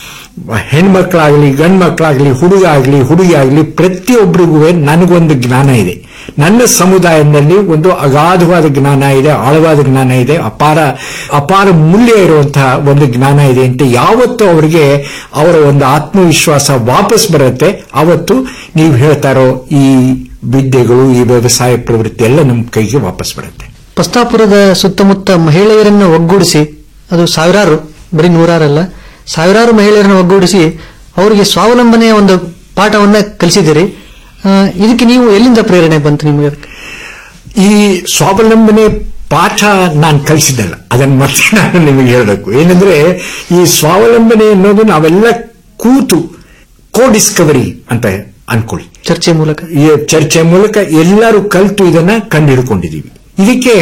ಹೆಣ್ಮಕ್ಳಾಗ್ಲಿ ಗಂಡ್ ಮಕ್ಕಳಾಗ್ಲಿ ಹುಡುಗ ಆಗ್ಲಿ ಹುಡುಗಿ ಆಗ್ಲಿ ಪ್ರತಿಯೊಬ್ಬರಿಗೂ ನನಗೊಂದು ಜ್ಞಾನ ಇದೆ ನನ್ನ ಸಮುದಾಯದಲ್ಲಿ ಒಂದು ಅಗಾಧವಾದ ಜ್ಞಾನ ಇದೆ ಆಳವಾದ ಜ್ಞಾನ ಇದೆ ಅಪಾರ ಅಪಾರ ಮೂಲ್ಯ ಇರುವಂತಹ ಒಂದು ಜ್ಞಾನ ಇದೆ ಅಂತ ಯಾವತ್ತು ಅವರಿಗೆ ಅವರ ಒಂದು ಆತ್ಮವಿಶ್ವಾಸ ವಾಪಸ್ ಬರುತ್ತೆ ಅವತ್ತು ನೀವು ಹೇಳ್ತಾರೋ ಈ ವಿದ್ಯೆಗಳು ಈ ವ್ಯವಸಾಯ ಪ್ರವೃತ್ತಿ ಎಲ್ಲ ನಮ್ಮ ಕೈಗೆ ವಾಪಸ್ ಬರುತ್ತೆ ಪಸ್ತಾಪುರದ ಸುತ್ತಮುತ್ತ ಮಹಿಳೆಯರನ್ನು ಒಗ್ಗೂಡಿಸಿ ಅದು ಸಾವಿರಾರು ಬರೀ ನೂರಾರಲ್ಲ ಸಾವಿರಾರು ಮಹಿಳೆಯರನ್ನು ಒಗ್ಗೂಡಿಸಿ ಅವರಿಗೆ ಸ್ವಾವಲಂಬನೆಯ ಒಂದು ಪಾಠವನ್ನ ಕಲಿಸಿದಿರಿ ಆ, ಇದಕ್ಕೆ ನೀವು ಎಲ್ಲಿಂದ ಪ್ರೇರಣೆ ಬಂತು ನಿಮಗೆ ಅದಕ್ಕೆ? ಈ ಸ್ವಾವಲಂಬನೆ ಪಾಠ ನಾನು ಕಲಿಸಿದ್ದಲ್ಲ ಅದನ್ನ ಮತ್ತೆ ನಾನು ನಿಮಗೆ ಹೇಳಬೇಕು ಏನಂದ್ರೆ ಈ ಸ್ವಾವಲಂಬನೆ ಅನ್ನೋದು ನಾವೆಲ್ಲ ಕೂತು ಕೋ ಡಿಸ್ಕವರಿ ಅಂತ ಅನ್ಕೊಳ್ಳಿ ಚರ್ಚೆ ಮೂಲಕ ಈ ಚರ್ಚೆ ಮೂಲಕ ಎಲ್ಲರೂ ಕಲಿತು ಇದನ್ನ ಕಂಡುಹಿಡ್ಕೊಂಡಿದೀವಿ ಇದಕ್ಕೆ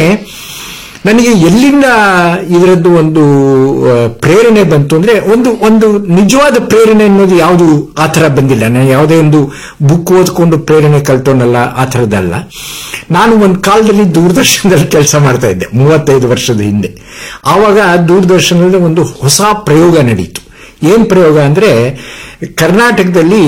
ನನಗೆ ಎಲ್ಲಿಂದ ಇದರದ್ದು ಒಂದು ಆ, ಪ್ರೇರಣೆ ಬಂತು ಅಂದ್ರೆ ಒಂದು ಒಂದು ನಿಜವಾದ ಪ್ರೇರಣೆ ಅನ್ನೋದು ಯಾವುದು ಆ ಥರ ಬಂದಿಲ್ಲ ನಾನು ಯಾವುದೇ ಒಂದು ಬುಕ್ ಓದ್ಕೊಂಡು ಪ್ರೇರಣೆ ಕಲ್ತೋನಲ್ಲ ಆ ಥರದ್ದಲ್ಲ ನಾನು ಒಂದು ಕಾಲದಲ್ಲಿ ದೂರದರ್ಶನದಲ್ಲಿ ಕೆಲಸ ಮಾಡ್ತಾ ಇದ್ದೆ ಮೂವತ್ತೈದು ವರ್ಷದ ಹಿಂದೆ ಆವಾಗ ದೂರದರ್ಶನದಲ್ಲಿ ಒಂದು ಹೊಸ ಪ್ರಯೋಗ ನಡೀತು ಏನ್ ಪ್ರಯೋಗ ಅಂದ್ರೆ ಕರ್ನಾಟಕದಲ್ಲಿ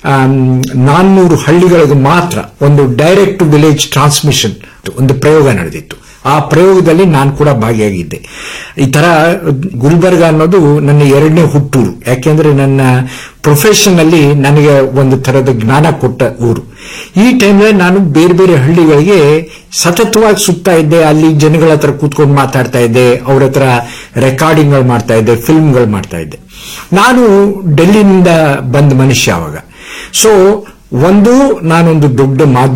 ನಾನ್ನೂರು ಹಳ್ಳಿಗಳಿಗೆ ಮಾತ್ರ ಒಂದು ಡೈರೆಕ್ಟ್ ವಿಲೇಜ್ ಟ್ರಾನ್ಸ್ಮಿಷನ್ ಒಂದು ಪ್ರಯೋಗ ನಡೆದಿತ್ತು ಆ ಪ್ರಯೋಗದಲ್ಲಿ ನಾನು ಕೂಡ ಭಾಗಿಯಾಗಿದ್ದೆ ಈ ತರ ಗುಲ್ಬರ್ಗ ಅನ್ನೋದು ನನ್ನ ಎರಡನೇ ಹುಟ್ಟೂರು ಯಾಕೆಂದ್ರೆ ನನ್ನ ಪ್ರೊಫೆಷನ್ ಅಲ್ಲಿ ನನಗೆ ಒಂದು ತರದ ಜ್ಞಾನ ಕೊಟ್ಟ ಊರು ಈ ಟೈಮ್ನಲ್ಲಿ ನಾನು ಬೇರೆ ಬೇರೆ ಹಳ್ಳಿಗಳಿಗೆ ಸತತವಾಗಿ ಸುತ್ತಾ ಇದ್ದೆ ಅಲ್ಲಿ ಜನಗಳ ಹತ್ರ ಕೂತ್ಕೊಂಡು ಮಾತಾಡ್ತಾ ಇದ್ದೆ ಅವ್ರ ಹತ್ರ ರೆಕಾರ್ಡಿಂಗ್ಗಳು ಮಾಡ್ತಾ ಇದ್ದೆ ಫಿಲ್ಮ್ಗಳು ಮಾಡ್ತಾ ಇದ್ದೆ ನಾನು ಡೆಲ್ಲಿನಿಂದ ಬಂದ ಮನುಷ್ಯ ಅವಾಗ ಸೊ ಒಂದು ನಾನೊಂದು ದೊಡ್ಡ ಮಾಧ್ಯಮ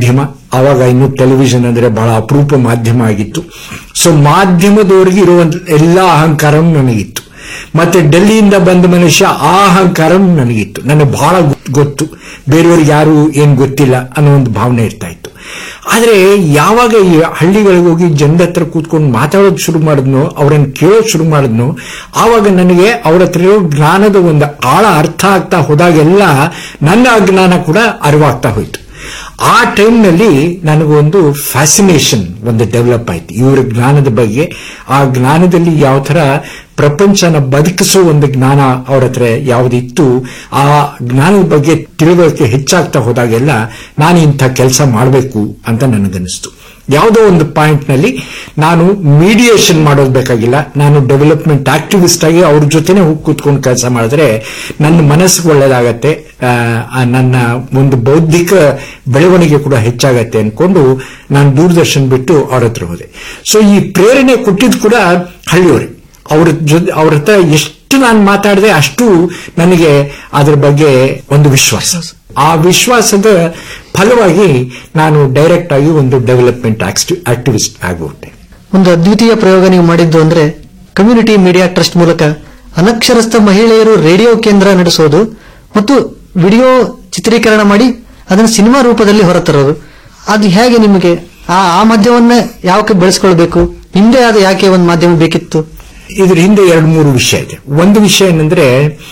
ಆವಾಗ ಇನ್ನು ಟೆಲಿವಿಷನ್ ಅಂದ್ರೆ ಬಹಳ ಅಪರೂಪ ಮಾಧ್ಯಮ ಆಗಿತ್ತು ಸೊ ಮಾಧ್ಯಮದವರಿಗೆ ಇರುವಂತ ಎಲ್ಲಾ ಅಹಂಕಾರ ನನಗಿತ್ತು ಮತ್ತೆ ಡೆಲ್ಲಿಯಿಂದ ಬಂದ ಮನುಷ್ಯ ಆ ಅಹಂಕಾರ ನನಗಿತ್ತು ನನಗೆ ಬಹಳ ಗೊತ್- ಗೊತ್ತು ಬೇರೆಯವ್ರಿಗೆ ಯಾರು ಏನ್ ಗೊತ್ತಿಲ್ಲ ಅನ್ನೋ ಒಂದು ಭಾವನೆ ಇರ್ತಾ ಇತ್ತು ಆದ್ರೆ ಯಾವಾಗ ಈ ಹಳ್ಳಿಗಳಿಗೆ ಹೋಗಿ ಜನರ ಹತ್ರ ಕೂತ್ಕೊಂಡು ಮಾತಾಡೋದು ಶುರು ಮಾಡಿದ್ನೋ ಅವರನ್ನು ಕೇಳೋದು ಶುರು ಮಾಡಿದ್ನೋ ಆವಾಗ ನನಗೆ ಅವ್ರ ಹತ್ರ ಇರೋ ಜ್ಞಾನದ ಒಂದು ಆಳ ಅರ್ಥ ಆಗ್ತಾ ಹೋದಾಗೆಲ್ಲ ನನ್ನ ಅಜ್ಞಾನ ಕೂಡ ಅರಿವಾಗ್ತಾ ಹೋಯ್ತು ಆ ಟೈಮ್ನಲ್ಲಿ ನನಗೊಂದು ಫ್ಯಾಸಿನೇಷನ್ ಒಂದು ಡೆವಲಪ್ ಆಯ್ತು ಇವರ ಜ್ಞಾನದ ಬಗ್ಗೆ ಆ ಜ್ಞಾನದಲ್ಲಿ ಯಾವ ತರ ಪ್ರಪಂಚನ ಬದುಕಿಸೋ ಒಂದು ಜ್ಞಾನ ಅವ್ರ ಹತ್ರ ಯಾವುದಿತ್ತು ಆ ಜ್ಞಾನದ ಬಗ್ಗೆ ತಿಳುವಳಿಕೆ ಹೆಚ್ಚಾಗ್ತಾ ಹೋದಾಗೆಲ್ಲ ನಾನು ಇಂಥ ಕೆಲಸ ಮಾಡಬೇಕು ಅಂತ ನನಗನ್ನಿಸ್ತು ಯಾವುದೋ ಒಂದು ಪಾಯಿಂಟ್ ನಲ್ಲಿ ನಾನು ಮೀಡಿಯೇಷನ್ ಮಾಡೋದು ಬೇಕಾಗಿಲ್ಲ ನಾನು ಡೆವಲಪ್ಮೆಂಟ್ ಆಕ್ಟಿವಿಸ್ಟ್ ಆಗಿ ಅವ್ರ ಜೊತೆನೆ ಹೋಗಿ ಕೂತ್ಕೊಂಡು ಕೆಲಸ ಮಾಡಿದ್ರೆ ನನ್ನ ಮನಸ್ಸಿಗೆ ಒಳ್ಳೇದಾಗತ್ತೆ ಆ, ಆ, ನನ್ನ ಒಂದು ಬೌದ್ಧಿಕ ಬೆಳವಣಿಗೆ ಕೂಡ ಹೆಚ್ಚಾಗತ್ತೆ ಅನ್ಕೊಂಡು ನಾನು ದೂರದರ್ಶನ್ ಬಿಟ್ಟು ಅವ್ರ ಹತ್ರ ಹೋದೆ ಸೊ ಈ ಪ್ರೇರಣೆ ಕೊಟ್ಟಿದ್ದು ಕೂಡ ಹಳ್ಳಿಯವರೇ ಅವ್ರ ಜೊತೆ ಅವ್ರ ಹತ್ರ ಎಷ್ಟು ನಾನು ಮಾತಾಡಿದೆ ಅಷ್ಟು ನನಗೆ ಅದ್ರ ಬಗ್ಗೆ ಒಂದು ವಿಶ್ವಾಸ ಆ ವಿಶ್ವಾಸದ ಫಲವಾಗಿ ನಾನು ಡೈರೆಕ್ಟ್ ಆಗಿ ಒಂದು ಡೆವಲಪ್ಮೆಂಟ್ ಆಕ್ಟಿವಿಸ್ಟ್ ಆಗಿಬಿಟ್ಟೆ ಒಂದು ಅದ್ವಿತೀಯ ಪ್ರಯೋಗ ನೀವು ಮಾಡಿದ್ದು ಅಂದ್ರೆ ಕಮ್ಯುನಿಟಿ ಮೀಡಿಯಾ ಟ್ರಸ್ಟ್ ಮೂಲಕ ಅನಕ್ಷರಸ್ಥ ಮಹಿಳೆಯರು ರೇಡಿಯೋ ಕೇಂದ್ರ ನಡೆಸೋದು ಮತ್ತು ವಿಡಿಯೋ ಚಿತ್ರೀಕರಣ ಮಾಡಿ ಅದನ್ನು ಸಿನಿಮಾ ರೂಪದಲ್ಲಿ ಹೊರತರೋದು ಅದು ಹೇಗೆ ನಿಮಗೆ ಆ ಆ ಮಾಧ್ಯಮವನ್ನ ಯಾಕೆ ಬೆಳೆಸ್ಕೊಳ್ಬೇಕು ನಿಮ್ದೇ ಆದ ಯಾಕೆ ಒಂದು ಮಾಧ್ಯಮ ಬೇಕಿತ್ತು ಇದ್ರ ಹಿಂದೆ ಎರಡು ಮೂರು ವಿಷಯ ಇದೆ ಒಂದು ವಿಷಯ ಏನಂದ್ರೆ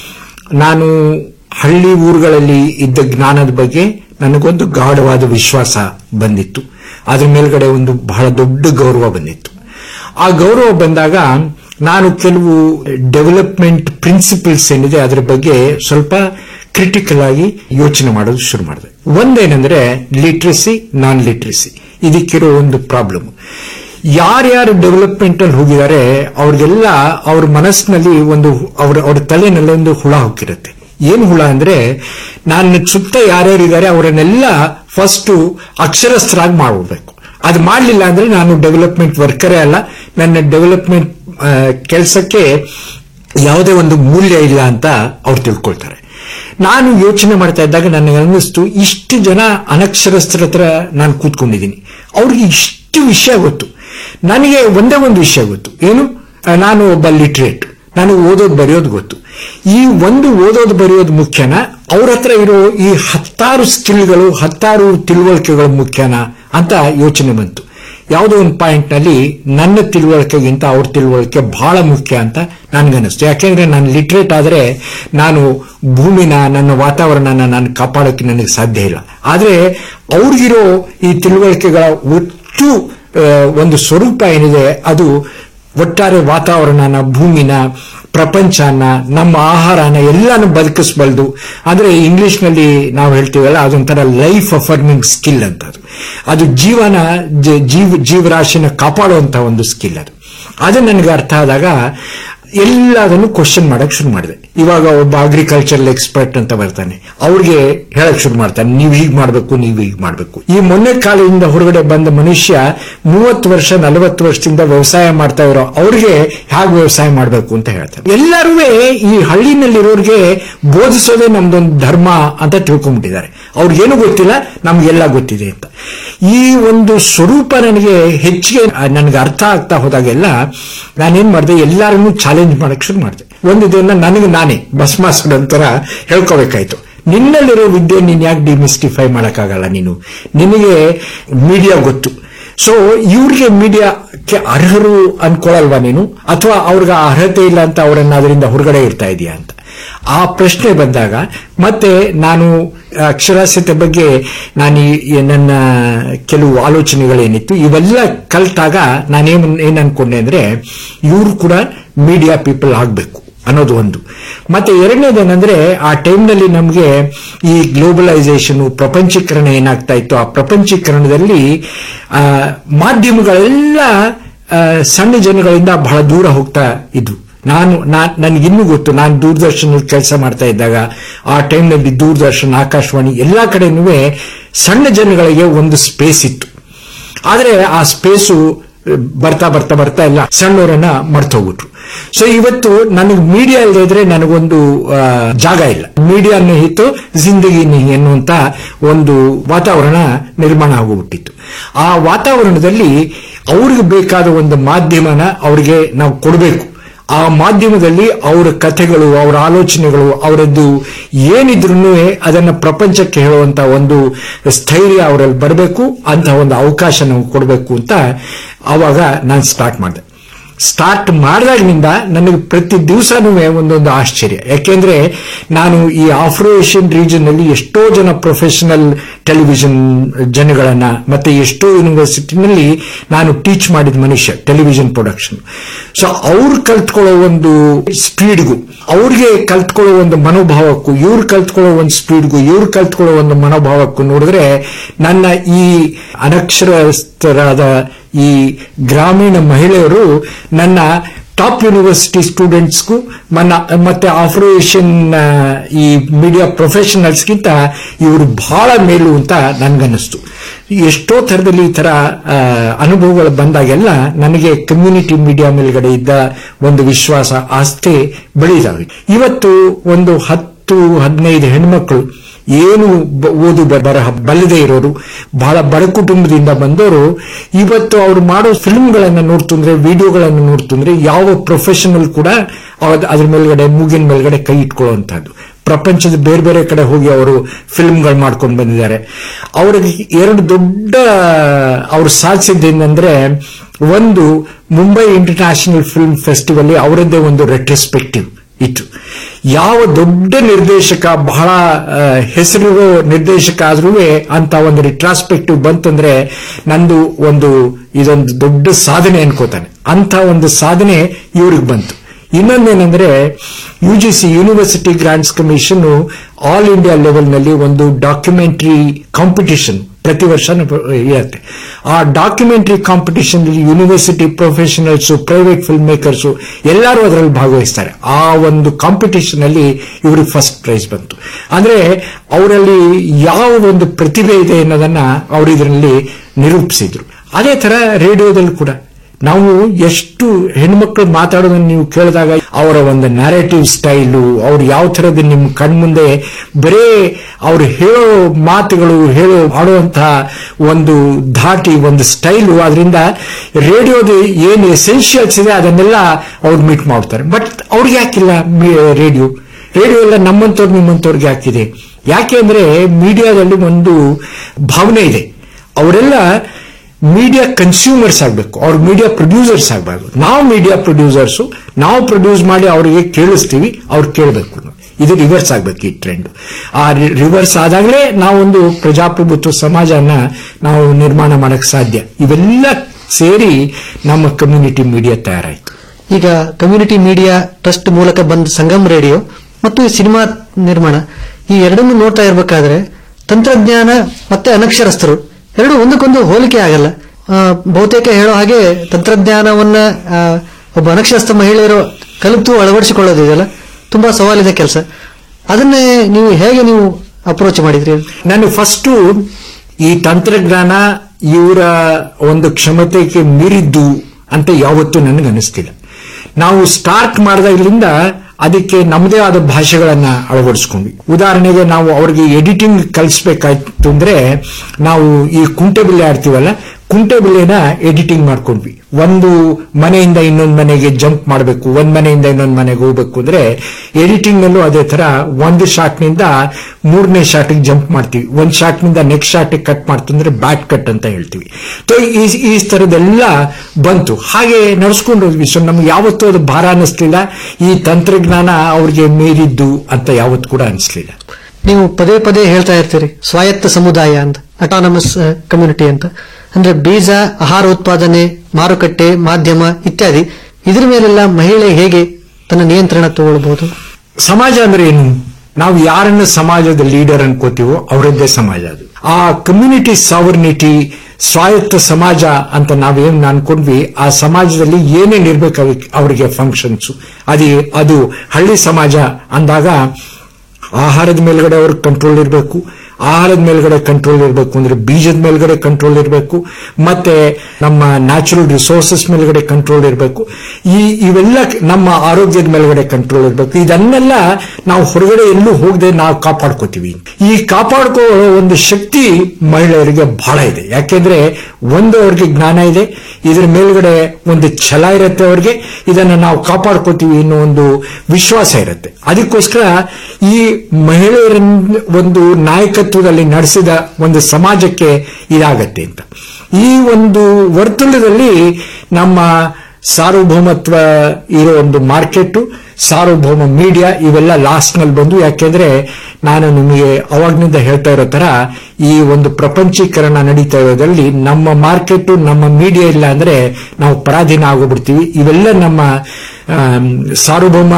ನಾನು ಹಳ್ಳಿ ಊರುಗಳಲ್ಲಿ ಇದ್ದ ಜ್ಞಾನದ ಬಗ್ಗೆ ನನಗೊಂದು ಗಾಢವಾದ ವಿಶ್ವಾಸ ಬಂದಿತ್ತು ಅದ್ರ ಮೇಲ್ಗಡೆ ಒಂದು ಬಹಳ ದೊಡ್ಡ ಗೌರವ ಬಂದಿತ್ತು ಆ ಗೌರವ ಬಂದಾಗ ನಾನು ಕೆಲವು ಡೆವಲಪ್ಮೆಂಟ್ ಪ್ರಿನ್ಸಿಪಲ್ಸ್ ಏನಿದೆ ಅದ್ರ ಬಗ್ಗೆ ಸ್ವಲ್ಪ ಕ್ರಿಟಿಕಲ್ ಆಗಿ ಯೋಚನೆ ಮಾಡೋದು ಶುರು ಮಾಡಿದೆ ಒಂದೇನೆಂದ್ರೆ ಲಿಟ್ರಸಿ ನಾನ್ ಲಿಟ್ರಸಿ ಇದಕ್ಕಿರೋ ಒಂದು ಪ್ರಾಬ್ಲಮ್ ಯಾರ್ಯಾರು ಡೆವಲಪ್ಮೆಂಟ್ ಅಲ್ಲಿ ಹೋಗಿದ್ದಾರೆ ಅವ್ರಿಗೆಲ್ಲ ಅವ್ರ ಮನಸ್ಸಿನಲ್ಲಿ ಒಂದು ಅವ್ರ ಅವ್ರ ತಲೆನಲ್ಲಿ ಒಂದು ಹುಳ ಹೋಗಿರುತ್ತೆ ಏನ್ ಹುಳ ಅಂದ್ರೆ ನನ್ನ ಸುತ್ತ ಯಾರ್ಯಾರು ಇದ್ದಾರೆ ಅವರನ್ನೆಲ್ಲ ಫಸ್ಟ್ ಅಕ್ಷರಸ್ಥರಾಗಿ ಮಾಡ್ಬಿಡ್ಬೇಕು ಅದು ಮಾಡಲಿಲ್ಲ ಅಂದ್ರೆ ನಾನು ಡೆವಲಪ್ಮೆಂಟ್ ವರ್ಕರೇ ಅಲ್ಲ ನನ್ನ ಡೆವಲಪ್ಮೆಂಟ್ ಕೆಲಸಕ್ಕೆ ಯಾವುದೇ ಒಂದು ಮೂಲ್ಯ ಇಲ್ಲ ಅಂತ ಅವ್ರು ತಿಳ್ಕೊಳ್ತಾರೆ ನಾನು ಯೋಚನೆ ಮಾಡ್ತಾ ಇದ್ದಾಗ ನನಗೆ ಅನ್ನಿಸ್ತು ಇಷ್ಟು ಜನ ಅನಕ್ಷರಸ್ಥರ ಹತ್ರ ನಾನು ಕೂತ್ಕೊಂಡಿದ್ದೀನಿ ಅವ್ರಿಗೆ ಇಷ್ಟು ವಿಷಯ ಗೊತ್ತು ನನಗೆ ಒಂದೇ ಒಂದು ವಿಷಯ ಗೊತ್ತು ಏನು ಆ, ನಾನು ಒಬ್ಬ ಲಿಟ್ರೇಟ್ ನನಗೆ ಓದೋದು ಬರೆಯೋದು ಗೊತ್ತು ಈ ಒಂದು ಓದೋದು ಬರೆಯೋದು ಮುಖ್ಯನ ಅವ್ರ ಹತ್ರ ಇರೋ ಈ ಹತ್ತಾರು ಸ್ಕಿಲ್ಗಳು ಹತ್ತಾರು ತಿಳುವಳಿಕೆಗಳು ಮುಖ್ಯನ ಅಂತ ಯೋಚನೆ ಬಂತು ಯಾವುದೋ ಒಂದು ಪಾಯಿಂಟ್ ನಲ್ಲಿ ನನ್ನ ತಿಳುವಳಿಕೆಗಿಂತ ಅವ್ರ ತಿಳುವಳಿಕೆ ಬಹಳ ಮುಖ್ಯ ಅಂತ ನನ್ಗನ್ನಿಸ್ತು ಯಾಕೆಂದ್ರೆ ನಾನು ಲಿಟ್ರೇಟ್ ಆದ್ರೆ ನಾನು ಭೂಮಿನ ನನ್ನ ವಾತಾವರಣನ ನಾನು ಕಾಪಾಡೋಕೆ ನನಗೆ ಸಾಧ್ಯ ಇಲ್ಲ ಆದ್ರೆ ಅವ್ರಿಗಿರೋ ಈ ತಿಳುವಳಿಕೆಗಳ ಒಟ್ಟು ಆ, ಒಂದು ಸ್ವರೂಪ ಏನಿದೆ ಅದು ಒಟ್ಟಾರೆ ವಾತಾವರಣನ ಭೂಮಿನ ಪ್ರಪಂಚನ ನಮ್ಮ ಆಹಾರನ ಎಲ್ಲಾನು ಬದುಕಿಸಬಲ್ದು ಅಂದ್ರೆ ಇಂಗ್ಲಿಷ್ ನಲ್ಲಿ ನಾವು ಹೇಳ್ತೀವಲ್ಲ ಅದೊಂಥರ ಲೈಫ್ ಅಫರ್ಮಿಂಗ್ ಸ್ಕಿಲ್ ಅಂತ ಅದು ಅದು ಜೀವನ ಜ- ಜೀವ ಜೀವರಾಶಿನ ಕಾಪಾಡುವಂತ ಒಂದು ಸ್ಕಿಲ್ ಅದು ಅದು ನನಗೆ ಅರ್ಥ ಆದಾಗ ಎಲ್ಲದನ್ನು ಕ್ವಶನ್ ಮಾಡಕ್ ಶುರು ಮಾಡಿದೆ ಇವಾಗ ಒಬ್ಬ ಅಗ್ರಿಕಲ್ಚರಲ್ ಎಕ್ಸ್ಪರ್ಟ್ ಅಂತ ಬರ್ತಾನೆ ಅವ್ರಿಗೆ ಹೇಳಕ್ ಶುರು ಮಾಡ್ತಾನೆ ನೀವು ಹೀಗ್ ಮಾಡ್ಬೇಕು ನೀವು ಹೀಗ್ ಮಾಡ್ಬೇಕು ಈ ಮೊನ್ನೆ ಕಾಲದಿಂದ ಹೊರಗಡೆ ಬಂದ ಮನುಷ್ಯ ಮೂವತ್ತು ವರ್ಷ ನಲವತ್ತು ವರ್ಷದಿಂದ ವ್ಯವಸಾಯ ಮಾಡ್ತಾ ಇರೋ ಅವ್ರಿಗೆ ಹೇಗೆ ವ್ಯವಸಾಯ ಮಾಡಬೇಕು ಅಂತ ಹೇಳ್ತಾರೆ ಎಲ್ಲರೂ ಈ ಹಳ್ಳಿನಲ್ಲಿರೋರಿಗೆ ಬೋಧಿಸೋದೇ ನಮ್ದೊಂದು ಧರ್ಮ ಅಂತ ತಿಳ್ಕೊಂಡ್ಬಿಟ್ಟಿದ್ದಾರೆ ಅವ್ರಿಗೇನು ಗೊತ್ತಿಲ್ಲ ನಮ್ಗೆಲ್ಲ ಗೊತ್ತಿದೆ ಅಂತ ಈ ಒಂದು ಸ್ವರೂಪ ನನಗೆ ಹೆಚ್ಚಿಗೆ ನನಗೆ ಅರ್ಥ ಆಗ್ತಾ ಹೋದಾಗೆಲ್ಲ ನಾನೇನ್ ಮಾಡಿದೆ ಎಲ್ಲರನ್ನೂ ಚಾಲೆಂಜ್ ಮಾಡಕ್ ಶುರು ಮಾಡಿದೆ ಒಂದು ದಿನ ನನಗೆ ನಾನೇ ಭಸ್ಮಾಸುರ ಅಂತರ ಹೇಳ್ಕೋಬೇಕಾಯ್ತು ನಿನ್ನಲ್ಲಿರೋ ವಿದ್ಯೆ ನೀನ್ ಯಾಕೆ ಡಿಮಿಸ್ಟಿಫೈ ಮಾಡಕ್ಕಾಗಲ್ಲ ನೀನು ನಿನಗೆ ಮೀಡಿಯಾ ಗೊತ್ತು ಸೊ ಇವ್ರಿಗೆ ಮೀಡಿಯಾಕ್ಕೆ ಅರ್ಹರು ಅನ್ಕೊಳಲ್ವಾ ನೀನು ಅಥವಾ ಅವ್ರಿಗೆ ಆ ಅರ್ಹತೆ ಇಲ್ಲ ಅಂತ ಅವರನ್ನ ಅದರಿಂದ ಹೊರಗಡೆ ಇರ್ತಾ ಇದೆಯಾ ಅಂತ ಆ ಪ್ರಶ್ನೆ ಬಂದಾಗ ಮತ್ತೆ ನಾನು ಅಕ್ಷರಾಸ್ಯತೆ ಬಗ್ಗೆ ನಾನು ಈ- ಈ ನನ್ನ ಕೆಲವು ಆಲೋಚನೆಗಳೇನಿತ್ತು ಇವೆಲ್ಲ ಕಲ್ತಾಗ ನಾನೇನ್ ಏನ್ ಅನ್ಕೊಂಡೆ ಅಂದ್ರೆ ಇವ್ರು ಕೂಡ ಮೀಡಿಯಾ ಪೀಪಲ್ ಆಗ್ಬೇಕು ಅನ್ನೋದು ಒಂದು ಮತ್ತೆ ಎರಡನೇದೇನಂದ್ರೆ ಆ ಟೈಮ್ನಲ್ಲಿ ನಮಗೆ ಈ ಗ್ಲೋಬಲೈಸೇಷನ್ ಪ್ರಪಂಚೀಕರಣ ಏನಾಗ್ತಾ ಇತ್ತು ಆ ಪ್ರಪಂಚೀಕರಣದಲ್ಲಿ ಆ, ಮಾಧ್ಯಮಗಳೆಲ್ಲ ಆ, ಸಣ್ಣ ಜನಗಳಿಂದ ಬಹಳ ದೂರ ಹೋಗ್ತಾ ಇದ್ವು ನಾನು ನನಗಿನ್ನೂ ಗೊತ್ತು ನಾನು ದೂರದರ್ಶನ ಕೆಲಸ ಮಾಡ್ತಾ ಇದ್ದಾಗ ಆ ಟೈಮ್ನಲ್ಲಿ ದೂರದರ್ಶನ ಆಕಾಶವಾಣಿ ಎಲ್ಲಾ ಕಡೆನೂ ಸಣ್ಣ ಜನಗಳಿಗೆ ಒಂದು ಸ್ಪೇಸ್ ಇತ್ತು ಆದರೆ ಆ ಸ್ಪೇಸು ಬರ್ತಾ ಬರ್ತಾ ಬರ್ತಾ ಎಲ್ಲ ಸಣ್ಣವರನ್ನ ಮರ್ತೋಗ್ಬಿಟ್ರು ಸೊ ಇವತ್ತು ನನಗೆ ಮೀಡಿಯಾ ಇಲ್ಲದೆ ಇದ್ರೆ ನನಗೊಂದು ಆ, ಜಾಗ ಇಲ್ಲ ಮೀಡಿಯಾ ಹಿತ್ತು ಜಿಂದಗಿ ನಿ ಎನ್ನುವಂತ ಒಂದು ವಾತಾವರಣ ನಿರ್ಮಾಣ ಆಗೋಗ್ಬಿಟ್ಟಿತ್ತು ಆ ವಾತಾವರಣದಲ್ಲಿ ಅವ್ರಿಗೆ ಬೇಕಾದ ಒಂದು ಮಾಧ್ಯಮನ ಅವ್ರಿಗೆ ನಾವು ಕೊಡಬೇಕು ಆ ಮಾಧ್ಯಮದಲ್ಲಿ ಅವರ ಕಥೆಗಳು ಅವರ ಆಲೋಚನೆಗಳು ಅವರದ್ದು ಏನಿದ್ರು ಅದನ್ನ ಪ್ರಪಂಚಕ್ಕೆ ಹೇಳುವಂತ ಒಂದು ಸ್ಥೈರ್ಯ ಅವರಲ್ಲಿ ಬರಬೇಕು ಅಂತ ಒಂದು ಅವಕಾಶ ನಾವು ಕೊಡಬೇಕು ಅಂತ ಆವಾಗ ನಾನು ಸ್ಟಾರ್ಟ್ ಮಾಡಿದೆ ಸ್ಟಾರ್ಟ್ ಮಾಡಿದಾಗಿನಿಂದ ನನಗೆ ಪ್ರತಿ ದಿವಸನೂ ಒಂದೊಂದು ಆಶ್ಚರ್ಯ ಯಾಕೆಂದ್ರೆ ನಾನು ಈ ಆಫ್ರೋ ಏಷ್ಯನ್ ರೀಜನ್ ನಲ್ಲಿ ಎಷ್ಟೋ ಜನ ಪ್ರೊಫೆಷನಲ್ ಟೆಲಿವಿಷನ್ ಜನಗಳನ್ನ ಮತ್ತೆ ಎಷ್ಟೋ ಯೂನಿವರ್ಸಿಟಿನಲ್ಲಿ ನಾನು ಟೀಚ್ ಮಾಡಿದ ಮನುಷ್ಯ ಟೆಲಿವಿಷನ್ ಪ್ರೊಡಕ್ಷನ್ ಸೊ ಅವ್ರು ಕಲ್ತ್ಕೊಳ್ಳೋ ಒಂದು ಸ್ಪೀಡ್ಗೂ ಅವ್ರಿಗೆ ಕಲ್ತ್ಕೊಳ್ಳೋ ಒಂದು ಮನೋಭಾವಕ್ಕೂ ಇವ್ರು ಕಲ್ತ್ಕೊಳ್ಳೋ ಒಂದು ಸ್ಪೀಡ್ಗೂ ಇವ್ರು ಕಲ್ತ್ಕೊಳ್ಳೋ ಒಂದು ಮನೋಭಾವಕ್ಕೂ ನೋಡಿದ್ರೆ ನನ್ನ ಈ ಅನಕ್ಷರಸ್ಥರಾದ ಈ ಗ್ರಾಮೀಣ ಮಹಿಳೆಯರು ನನ್ನ ಟಾಪ್ ಯೂನಿವರ್ಸಿಟಿ ಸ್ಟೂಡೆಂಟ್ಸ್ಗೂ ಮನ್ನ ಮತ್ತೆ ಆಫ್ರೋ ಏಷ್ಯನ್ ಈ ಮೀಡಿಯಾ ಪ್ರೊಫೆಷನಲ್ಸ್ಗಿಂತ ಇವರು ಬಹಳ ಮೇಲು ಅಂತ ನನ್ಗನ್ನಿಸ್ತು ಎಷ್ಟೋ ಥರದಲ್ಲಿ ಈ ತರ ಆ, ಅನುಭವಗಳು ಬಂದಾಗೆಲ್ಲ ನನಗೆ ಕಮ್ಯುನಿಟಿ ಮೀಡಿಯಾ ಮೇಲ್ಗಡೆ ಇದ್ದ ಒಂದು ವಿಶ್ವಾಸ ಆಸ್ತಿ ಬೆಳೀತಾವೆ ಇವತ್ತು ಒಂದು ಹತ್ತು ಹದಿನೈದು ಹೆಣ್ಮಕ್ಳು ಏನು ಬ- ಓದು ಬ- ಬರಹ ಬಲ್ಲದೆ ಇರೋರು ಬಹಳ ಬಡ ಕುಟುಂಬದಿಂದ ಬಂದವರು ಇವತ್ತು ಅವ್ರು ಮಾಡೋ ಫಿಲ್ಮ್ಗಳನ್ನ ನೋಡ್ತಂದ್ರೆ ವಿಡಿಯೋಗಳನ್ನ ನೋಡ್ತಂದ್ರೆ ಯಾವ ಪ್ರೊಫೆಷನಲ್ ಕೂಡ ಅದ್- ಅದ್ರ ಮೇಲ್ಗಡೆ ಮೂಗಿನ ಮೇಲ್ಗಡೆ ಕೈ ಇಟ್ಕೊಳ್ಳುವಂತಹದ್ದು ಪ್ರಪಂಚದ ಬೇರೆ ಬೇರೆ ಕಡೆ ಹೋಗಿ ಅವರು ಫಿಲ್ಮ್ಗಳು ಮಾಡ್ಕೊಂಡು ಬಂದಿದ್ದಾರೆ ಅವ್ರಿಗೆ ಎರಡು ದೊಡ್ಡ ಅವ್ರು ಸಾಧಿಸಿದ್ದೇನೆಂದ್ರೆ ಒಂದು ಮುಂಬೈ ಇಂಟರ್ನ್ಯಾಷನಲ್ ಫಿಲ್ಮ್ ಫೆಸ್ಟಿವಲ್ ಅವರದ್ದೇ ಒಂದು ರೆಟ್ರೆಸ್ಪೆಕ್ಟಿವ್ ಇತ್ತು ಯಾವ ದೊಡ್ಡ ನಿರ್ದೇಶಕ ಬಹಳ ಆ, ಹೆಸರಿರೋ ನಿರ್ದೇಶಕ ಆದ್ರೂ ಅಂತ ಒಂದು ರಿಟ್ರಾಸ್ಪೆಕ್ಟಿವ್ ಬಂತಂದ್ರೆ ನಂದು ಒಂದು ಇದೊಂದು ದೊಡ್ಡ ಸಾಧನೆ ಅನ್ಕೋತಾನೆ ಅಂತ ಒಂದು ಸಾಧನೆ ಇವ್ರಿಗೆ ಬಂತು ಇನ್ನೊಂದೇನೆಂದ್ರೆ U G C university grants commission all India level ನಲ್ಲಿ ಒಂದು ಡಾಕ್ಯುಮೆಂಟರಿ ಕಾಂಪಿಟಿಷನ್ ಪ್ರತಿ ವರ್ಷ ಇರುತ್ತೆ ಆ documentary competition university professionals private film makers ಎಲ್ಲರೂ ಅದರಲ್ಲಿ ಭಾಗವಹಿಸ್ತಾರೆ ಆ ಒಂದು ಕಾಂಪಿಟಿಷನ್ ಅಲ್ಲಿ ಇವ್ರಿಗೆ ಫಸ್ಟ್ ಪ್ರೈಸ್ ಬಂತು ಅಂದ್ರೆ ಅವರಲ್ಲಿ ಯಾವ ಒಂದು ಪ್ರತಿಭೆ ಇದೆ ಅನ್ನೋದನ್ನ ಅವರು ಇದರಲ್ಲಿ ನಿರೂಪಿಸಿದ್ರು ಅದೇ ತರ ರೇಡಿಯೋದಲ್ಲಿ ಕೂಡ ನಾವು ಎಷ್ಟು ಹೆಣ್ಮಕ್ಳು ಮಾತಾಡೋದನ್ನ ನೀವು ಕೇಳಿದಾಗ ಅವರ ಒಂದು ನ್ಯಾರೇಟಿವ್ ಸ್ಟೈಲು ಅವ್ರು ಯಾವ ಥರದ ನಿಮ್ಮ ಕಣ್ಮುಂದೆ ಬರೇ ಅವ್ರು ಹೇಳೋ ಮಾತುಗಳು ಹೇಳೋ ಆಡುವಂತಹ ಒಂದು ಧಾಟಿ ಒಂದು ಸ್ಟೈಲು ಅದರಿಂದ ರೇಡಿಯೋದ ಏನು ಎಸೆನ್ಷಿಯಲ್ಸ್ ಇದೆ ಅದನ್ನೆಲ್ಲ ಅವ್ರು ಮೀಟ್ ಮಾಡ್ತಾರೆ ಬಟ್ ಅವ್ರಿಗೆ ಯಾಕಿಲ್ಲ ರೇಡಿಯೋ ರೇಡಿಯೋ ಎಲ್ಲ ನಮ್ಮಂತವ್ರು ನಿಮ್ಮಂತವ್ರಿಗೆ ಹಾಕಿದೆ ಯಾಕೆ ಅಂದ್ರೆ ಮೀಡಿಯಾದಲ್ಲಿ ಒಂದು ಭಾವನೆ ಇದೆ ಅವರೆಲ್ಲ ಮೀಡಿಯಾ ಕನ್ಸ್ಯೂಮರ್ಸ್ ಆಗಬೇಕು ಅವ್ರ ಮೀಡಿಯಾ ಪ್ರೊಡ್ಯೂಸರ್ಸ್ ಆಗಬಾರ್ದು ನಾವು ಮೀಡಿಯಾ ಪ್ರೊಡ್ಯೂಸರ್ಸ್ ನಾವು ಪ್ರೊಡ್ಯೂಸ್ ಮಾಡಿ ಅವರಿಗೆ ಕೇಳಿಸ್ತೀವಿ ಅವ್ರು ಕೇಳಬೇಕು ಇದು ರಿವರ್ಸ್ ಆಗ್ಬೇಕು ಈ ಟ್ರೆಂಡ್ ಆ ರಿವರ್ಸ್ ಆದಾಗಲೇ ನಾವೊಂದು ಪ್ರಜಾಪ್ರಭುತ್ವ ಸಮಾಜನ ನಾವು ನಿರ್ಮಾಣ ಮಾಡಕ್ ಸಾಧ್ಯ ಇವೆಲ್ಲ ಸೇರಿ ನಮ್ಮ ಕಮ್ಯುನಿಟಿ ಮೀಡಿಯಾ ತಯಾರಾಯ್ತು ಈಗ ಕಮ್ಯುನಿಟಿ ಮೀಡಿಯಾ ಟ್ರಸ್ಟ್ ಮೂಲಕ ಬಂದ ಸಂಗಮ್ ರೇಡಿಯೋ ಮತ್ತು ಈ ಸಿನಿಮಾ ನಿರ್ಮಾಣ ಈ ಎರಡನ್ನು ನೋಡ್ತಾ ಇರಬೇಕಾದ್ರೆ ತಂತ್ರಜ್ಞಾನ ಮತ್ತೆ ಅನಕ್ಷರಸ್ಥರು ಎರಡು ಒಂದಕ್ಕೊಂದು ಹೋಲಿಕೆ ಆಗಲ್ಲ ಆ, ಬಹುತೇಕ ಹೇಳೋ ಹಾಗೆ ತಂತ್ರಜ್ಞಾನವನ್ನ ಆ, ಒಬ್ಬ ಅನಕ್ಷರಸ್ಥ ಮಹಿಳೆಯರು ಕಲಿತು ಅಳವಡಿಸಿಕೊಳ್ಳೋದಿದೆಯಲ್ಲ ತುಂಬಾ ಸವಾಲಿದೆ ಕೆಲಸ ಅದನ್ನೇ ನೀವು ಹೇಗೆ ನೀವು ಅಪ್ರೋಚ್ ಮಾಡಿದ್ರಿ ನಾನು ಫಸ್ಟು ಈ ತಂತ್ರಜ್ಞಾನ ಇವರ ಒಂದು ಕ್ಷಮತೆಗೆ ಮೀರಿದ್ದು ಅಂತ ಯಾವತ್ತೂ ನನಗೆ ಅನಿಸ್ತಿಲ್ಲ ನಾವು ಸ್ಟಾರ್ಟ್ ಮಾಡಿದಾಗಲಿಂದ ಅದಕ್ಕೆ ನಮ್ಮದೇ ಆದ ಭಾಷೆಗಳನ್ನ ಅಳವಡಿಸ್ಕೊಂಡ್ವಿ ಉದಾಹರಣೆಗೆ ನಾವು ಅವ್ರಿಗೆ ಎಡಿಟಿಂಗ್ ಕಲಿಸ್ಬೇಕಾಯ್ತು ಅಂದ್ರೆ ನಾವು ಈ ಕುಂಟೆಬಿಲ್ಲೆ ಆಡ್ತೀವಲ್ಲ ಕುಂಟೆಬಿಲ್ಲೆನ ಎಡಿಟಿಂಗ್ ಮಾಡ್ಕೊಂಡ್ವಿ ಒಂದು ಮನೆಯಿಂದ ಇನ್ನೊಂದು ಮನೆಗೆ ಜಂಪ್ ಮಾಡಬೇಕು ಒಂದ್ ಮನೆಯಿಂದ ಇನ್ನೊಂದು ಮನೆಗೆ ಹೋಗ್ಬೇಕು ಅಂದ್ರೆ ಎಡಿಟಿಂಗ್ ನಲ್ಲೂ ಅದೇ ತರ ಒಂದು ಶಾಟ್ ನಿಂದ ಮೂರನೇ ಶಾಟಿಗೆ ಜಂಪ್ ಮಾಡ್ತೀವಿ ಒಂದ್ ಶಾಟ್ ನಿಂದ ನೆಕ್ಸ್ಟ್ ಶಾಟಿಗೆ ಕಟ್ ಮಾಡ್ತಂದ್ರೆ ಬ್ಯಾಕ್ ಕಟ್ ಅಂತ ಹೇಳ್ತೀವಿ ಸೊ ಈ ಈ ತರದೆಲ್ಲ ಬಂತು ಹಾಗೆ ನಡ್ಸ್ಕೊಂಡು ಹೋದ್ವಿ ಸೊ ನಮ್ಗೆ ಯಾವತ್ತೂ ಅದು ಭಾರ ಅನ್ನಿಸ್ಲಿಲ್ಲ ಈ ತಂತ್ರಜ್ಞಾನ ಅವ್ರಿಗೆ ಮೀರಿದ್ದು ಅಂತ ಯಾವತ್ತೂ ಕೂಡ ಅನಿಸ್ಲಿಲ್ಲ ನೀವು ಪದೇ ಪದೇ ಹೇಳ್ತಾ ಇರ್ತೀರಿ ಸ್ವಾಯತ್ತ ಸಮುದಾಯ ಅಂತ ಅಟಾನಮಸ್ ಕಮ್ಯುನಿಟಿ ಅಂತ ಅಂದ್ರೆ ಬೀಜ ಆಹಾರ ಉತ್ಪಾದನೆ ಮಾರುಕಟ್ಟೆ ಮಾಧ್ಯಮ ಇತ್ಯಾದಿ ಇದ್ರ ಮೇಲೆಲ್ಲ ಮಹಿಳೆ ಹೇಗೆ ತನ್ನ ನಿಯಂತ್ರಣ ತಗೊಳ್ಬಹುದು ಸಮಾಜ ಅಂದ್ರೆ ಏನು ನಾವು ಯಾರನ್ನ ಸಮಾಜದ ಲೀಡರ್ ಅನ್ಕೋತೀವೋ ಅವರದ್ದೇ ಸಮಾಜ ಅದು ಆ ಕಮ್ಯುನಿಟಿ ಸಾವರ್ನಿಟಿ ಸ್ವಾಯತ್ತ ಸಮಾಜ ಅಂತ ನಾವೇನ್ ಅನ್ಕೊಂಡ್ವಿ ಆ ಸಮಾಜದಲ್ಲಿ ಏನೇನ್ ಇರ್ಬೇಕು ಅವ್ರಿಗೆ- ಅವರಿಗೆ ಫಂಕ್ಷನ್ಸ್ ಅದೇ ಅದು ಹಳ್ಳಿ ಸಮಾಜ ಅಂದಾಗ ಆಹಾರದ ಮೇಲ್ಗಡೆ ಅವ್ರಿಗೆ ಕಂಟ್ರೋಲ್ ಇರಬೇಕು ಆಹಾರದ ಮೇಲ್ಗಡೆ ಕಂಟ್ರೋಲ್ ಇರಬೇಕು ಅಂದ್ರೆ ಬೀಜದ ಮೇಲ್ಗಡೆ ಕಂಟ್ರೋಲ್ ಇರಬೇಕು ಮತ್ತೆ ನಮ್ಮ ನ್ಯಾಚುರಲ್ ರಿಸೋರ್ಸಸ್ ಮೇಲ್ಗಡೆ ಕಂಟ್ರೋಲ್ ಇರಬೇಕು ಈ ಇವೆಲ್ಲ ನಮ್ಮ ಆರೋಗ್ಯದ ಮೇಲ್ಗಡೆ ಕಂಟ್ರೋಲ್ ಇರಬೇಕು ಇದನ್ನೆಲ್ಲ ನಾವು ಹೊರಗಡೆ ಎಲ್ಲೂ ಹೋಗದೆ ನಾವು ಕಾಪಾಡ್ಕೋತೀವಿ ಈ ಕಾಪಾಡ್ಕೋ ಒಂದು ಶಕ್ತಿ ಮಹಿಳೆಯರಿಗೆ ಬಹಳ ಇದೆ ಯಾಕೆಂದ್ರೆ ಒಂದು ಅವ್ರಿಗೆ ಜ್ಞಾನ ಇದೆ ಇದ್ರ ಮೇಲ್ಗಡೆ ಒಂದು ಛಲ ಇರುತ್ತೆ ಅವ್ರಿಗೆ ಇದನ್ನ ನಾವು ಕಾಪಾಡ್ಕೋತೀವಿ ಅನ್ನೋ ಒಂದು ವಿಶ್ವಾಸ ಇರುತ್ತೆ ಅದಕ್ಕೋಸ್ಕರ ಈ ಮಹಿಳೆಯರ ಒಂದು ನಾಯಕತ್ವದಲ್ಲಿ ನಡೆಸಿದ ಒಂದು ಸಮಾಜಕ್ಕೆ ಇದಾಗತ್ತೆ ಅಂತ ಈ ಒಂದು ವರ್ತುಲದಲ್ಲಿ ನಮ್ಮ ಸಾರ್ವಭೌಮತ್ವ ಇರೋ ಒಂದು ಮಾರ್ಕೆಟ್ ಸಾರ್ವಭೌಮ ಮೀಡಿಯಾ ಇವೆಲ್ಲ ಲಾಸ್ಟ್ ನಲ್ಲಿ ಬಂದು ಯಾಕೆಂದ್ರೆ ನಾನು ನಿಮಗೆ ಅವಾಗ್ನಿಂದ ಹೇಳ್ತಾ ಇರೋ ತರ ಈ ಒಂದು ಪ್ರಪಂಚೀಕರಣ ನಡೀತಾ ಇರೋದ್ರಲ್ಲಿ ನಮ್ಮ ಮಾರ್ಕೆಟ್ ನಮ್ಮ ಮೀಡಿಯಾ ಇಲ್ಲ ಅಂದ್ರೆ ನಾವು ಪರಾಧೀನ ಆಗೋಗ್ಬಿಡ್ತೀವಿ ಇವೆಲ್ಲ ನಮ್ಮ ಆಮ್, ಸಾರ್ವಭೌಮ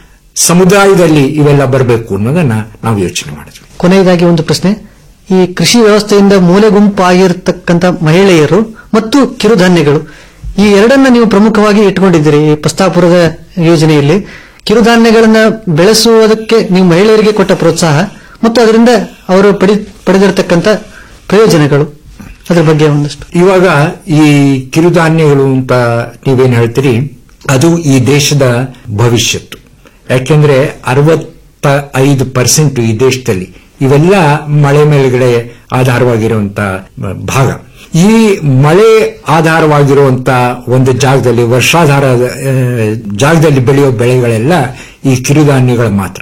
ಸಮುದಾಯದಲ್ಲಿ ಇವೆಲ್ಲ ಬರಬೇಕು ಅನ್ನೋದನ್ನ ನಾವು ಯೋಚನೆ ಮಾಡಿದ್ವಿ ಕೊನೆಯದಾಗಿ ಒಂದು ಪ್ರಶ್ನೆ ಈ ಕೃಷಿ ವ್ಯವಸ್ಥೆಯಿಂದ ಮೂಲೆ ಗುಂಪಾಗಿರ್ತಕ್ಕಂಥ ಮಹಿಳೆಯರು ಮತ್ತು ಕಿರುಧಾನ್ಯಗಳು ಈ ಎರಡನ್ನ ನೀವು ಪ್ರಮುಖವಾಗಿ ಇಟ್ಕೊಂಡಿದ್ದೀರಿ ಈ ಪ್ರಸ್ತಾಪುರದ ಯೋಜನೆಯಲ್ಲಿ ಕಿರುಧಾನ್ಯಗಳನ್ನ ಬೆಳೆಸುವುದಕ್ಕೆ ನೀವು ಮಹಿಳೆಯರಿಗೆ ಕೊಟ್ಟ ಪ್ರೋತ್ಸಾಹ ಮತ್ತು ಅದರಿಂದ ಅವರು ಪಡಿ ಪಡೆದಿರತಕ್ಕಂಥ ಪ್ರಯೋಜನಗಳು ಅದ್ರ ಬಗ್ಗೆ ಒಂದಷ್ಟು ಇವಾಗ ಈ ಕಿರುಧಾನ್ಯಗಳು ಅಂತ ನೀವೇನ್ ಹೇಳ್ತೀರಿ ಅದು ಈ ದೇಶದ ಭವಿಷ್ಯತ್ತು ಯಾಕೆಂದ್ರೆ ಅರವತ್ತ ಐದು ಪರ್ಸೆಂಟ್ ಈ ದೇಶದಲ್ಲಿ ಇವೆಲ್ಲ ಮಳೆ ಮೇಲ್ಗಡೆ ಆಧಾರವಾಗಿರುವಂತ ಭಾಗ ಈ ಮಳೆ ಆಧಾರವಾಗಿರುವಂತ ಒಂದು ಜಾಗದಲ್ಲಿ ವರ್ಷಾಧಾರದ ಆ, ಜಾಗದಲ್ಲಿ ಬೆಳೆಯೋ ಬೆಳೆಗಳೆಲ್ಲ ಈ ಕಿರುಧಾನ್ಯಗಳು ಮಾತ್ರ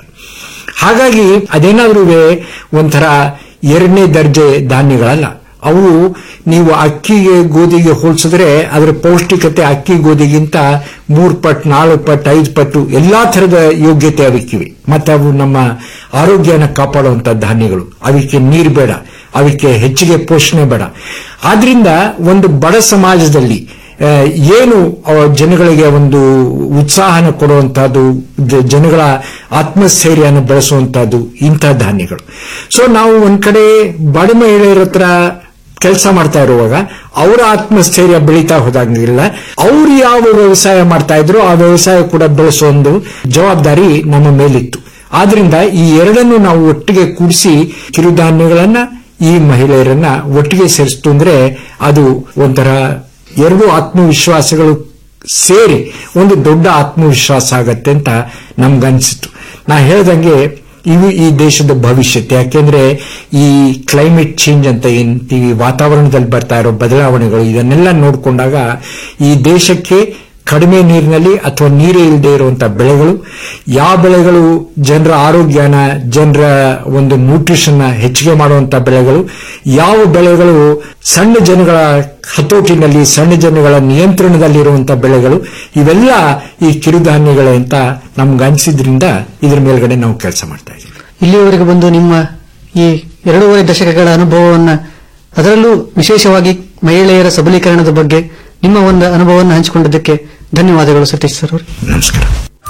ಹಾಗಾಗಿ ಅದೇನಾದ್ರೂ ಒಂಥರ ಎರಡನೇ ದರ್ಜೆ ಧಾನ್ಯಗಳಲ್ಲ ಅವು ನೀವು ಅಕ್ಕಿಗೆ ಗೋಧಿಗೆ ಹೋಲಿಸಿದ್ರೆ ಅದರ ಪೌಷ್ಟಿಕತೆ ಅಕ್ಕಿ ಗೋಧಿಗಿಂತ ಮೂರು ಪಟ್ಟು ನಾಲ್ಕು ಪಟ್ಟು ಐದು ಪಟ್ಟು ಎಲ್ಲಾ ತರದ ಯೋಗ್ಯತೆ ಅವಕ್ಕಿವೆ ಮತ್ತೆ ಅವು ನಮ್ಮ ಆರೋಗ್ಯನ ಕಾಪಾಡುವಂತ ಧಾನ್ಯಗಳು ಅವಕ್ಕೆ ನೀರು ಬೇಡ ಅವಕ್ಕೆ ಹೆಚ್ಚಿಗೆ ಪೋಷಣೆ ಬೇಡ ಆದ್ರಿಂದ ಒಂದು ಬಡ ಸಮಾಜದಲ್ಲಿ ಆ, ಏನು ಆ, ಜನಗಳಿಗೆ ಒಂದು ಉತ್ಸಾಹನ ಕೊಡುವಂತಹದ್ದು ಜ- ಜನಗಳ ಆತ್ಮಸ್ಥೈರ್ಯನ ಬೆಳೆಸುವಂತಹದ್ದು ಇಂಥ ಧಾನ್ಯಗಳು ಸೊ ನಾವು ಒಂದ್ ಕಡೆ ಬಡ ಮಹಿಳೆಯರ ಹತ್ರ ಕೆಲಸ ಮಾಡ್ತಾ ಇರುವಾಗ ಅವರ ಆತ್ಮಸ್ಥೈರ್ಯ ಬೆಳೀತಾ ಹೋದಾಗಿಲ್ಲ ಅವ್ರು ಯಾವ ವ್ಯವಸಾಯ ಮಾಡ್ತಾ ಇದ್ರು ಆ ವ್ಯವಸಾಯ ಕೂಡ ಬೆಳೆಸೋ ಒಂದು ಜವಾಬ್ದಾರಿ ನಮ್ಮ ಮೇಲಿತ್ತು ಆದ್ರಿಂದ ಈ ಎರಡನ್ನು ನಾವು ಒಟ್ಟಿಗೆ ಕೂಡಿಸಿ ಕಿರುಧಾನ್ಯಗಳನ್ನ ಈ ಮಹಿಳೆಯರನ್ನ ಒಟ್ಟಿಗೆ ಸೇರಿಸ್ತು ಅಂದ್ರೆ ಅದು ಒಂಥರ ಎರಡು ಆತ್ಮವಿಶ್ವಾಸಗಳು ಸೇರಿ ಒಂದು ದೊಡ್ಡ ಆತ್ಮವಿಶ್ವಾಸ ಆಗತ್ತೆ ಅಂತ ನಮ್ಗನ್ಸಿತ್ತು ನಾ ಹೇಳ್ದಂಗೆ ಇವು ಈ ದೇಶದ ಭವಿಷ್ಯತ್ ಯಾಕೆಂದ್ರೆ ಈ ಕ್ಲೈಮೇಟ್ ಚೇಂಜ್ ಅಂತ ಏನಂತೀವಿ ವಾತಾವರಣದಲ್ಲಿ ಬರ್ತಾ ಇರೋ ಬದಲಾವಣೆಗಳು ಇದನ್ನೆಲ್ಲ ನೋಡಿಕೊಂಡಾಗ ಈ ದೇಶಕ್ಕೆ ಕಡಿಮೆ ನೀರಿನಲ್ಲಿ ಅಥವಾ ನೀರೇ ಇಲ್ಲದೆ ಇರುವಂತಹ ಬೆಳೆಗಳು ಯಾವ ಬೆಳೆಗಳು ಜನರ ಆರೋಗ್ಯನ ಜನರ ಒಂದು ನ್ಯೂಟ್ರಿಷನ್ ಹೆಚ್ಚಿಗೆ ಮಾಡುವಂತ ಬೆಳೆಗಳು ಯಾವ ಬೆಳೆಗಳು ಸಣ್ಣ ಜನಗಳ ಹತೋಟಿನಲ್ಲಿ ಸಣ್ಣ ಜನಗಳ ನಿಯಂತ್ರಣದಲ್ಲಿರುವಂತಹ ಬೆಳೆಗಳು ಇವೆಲ್ಲ ಈ ಕಿರುಧಾನ್ಯಗಳೇ ಅಂತ ನಮ್ಗೆ ಅನ್ಸಿದ್ರಿಂದ ಇದ್ರ ಮೇಲ್ಗಡೆ ನಾವು ಕೆಲಸ ಮಾಡ್ತಾ ಇದ್ದೀವಿ ಇಲ್ಲಿಯವರೆಗೆ ಬಂದು ನಿಮ್ಮ ಈ ಎರಡೂವರೆ ದಶಕಗಳ ಅನುಭವವನ್ನ ಅದರಲ್ಲೂ ವಿಶೇಷವಾಗಿ ಮಹಿಳೆಯರ ಸಬಲೀಕರಣದ ಬಗ್ಗೆ ನಿಮ್ಮ ಒಂದು ಅನುಭವವನ್ನು ಹಂಚಿಕೊಂಡಿದ್ದಕ್ಕೆ ಧನ್ಯವಾದಗಳು ಸತೀಶ್ ಸರ್ ಅವರು ನಮಸ್ಕಾರ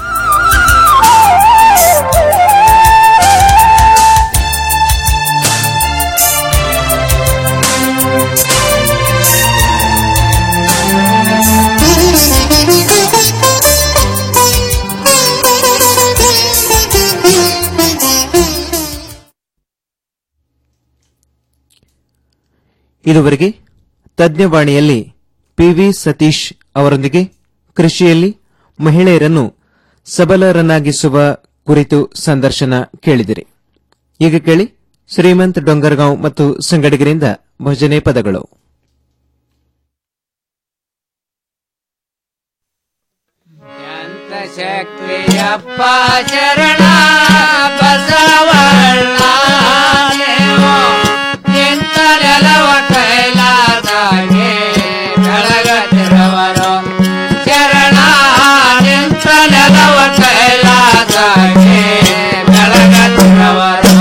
ಇದುವರೆಗೆ ತಜ್ಞವಾಣಿಯಲ್ಲಿ ಪಿವಿ ಸತೀಶ್ ಅವರೊಂದಿಗೆ ಕೃಷಿಯಲ್ಲಿ ಮಹಿಳೆಯರನ್ನು ಸಬಲರನ್ನಾಗಿಸುವ ಕುರಿತು ಸಂದರ್ಶನ ಕೇಳಿದಿರಿ ಈಗ ಕೇಳಿ ಶ್ರೀಮಂತ್ ಡೊಂಗರ್ಗಾಂವ್ ಮತ್ತು ಸಂಗಡಿಗರಿಂದ ಭಜನೆ ಪದಗಳು ಶಕ್ತಿಯಪ್ಪ ಶರಣ ಬಸವಣ್ಣ ನೀವು ನಿಂತ ನೆಲವ ಕೈಲಾದಾಗೆ ಬೆಳಗದಿರವರು ಶರಣ ನಿಂತ ನೆಲವ ಕೈಲಾದಾಗೆ ಬೆಳಗದಿರವರು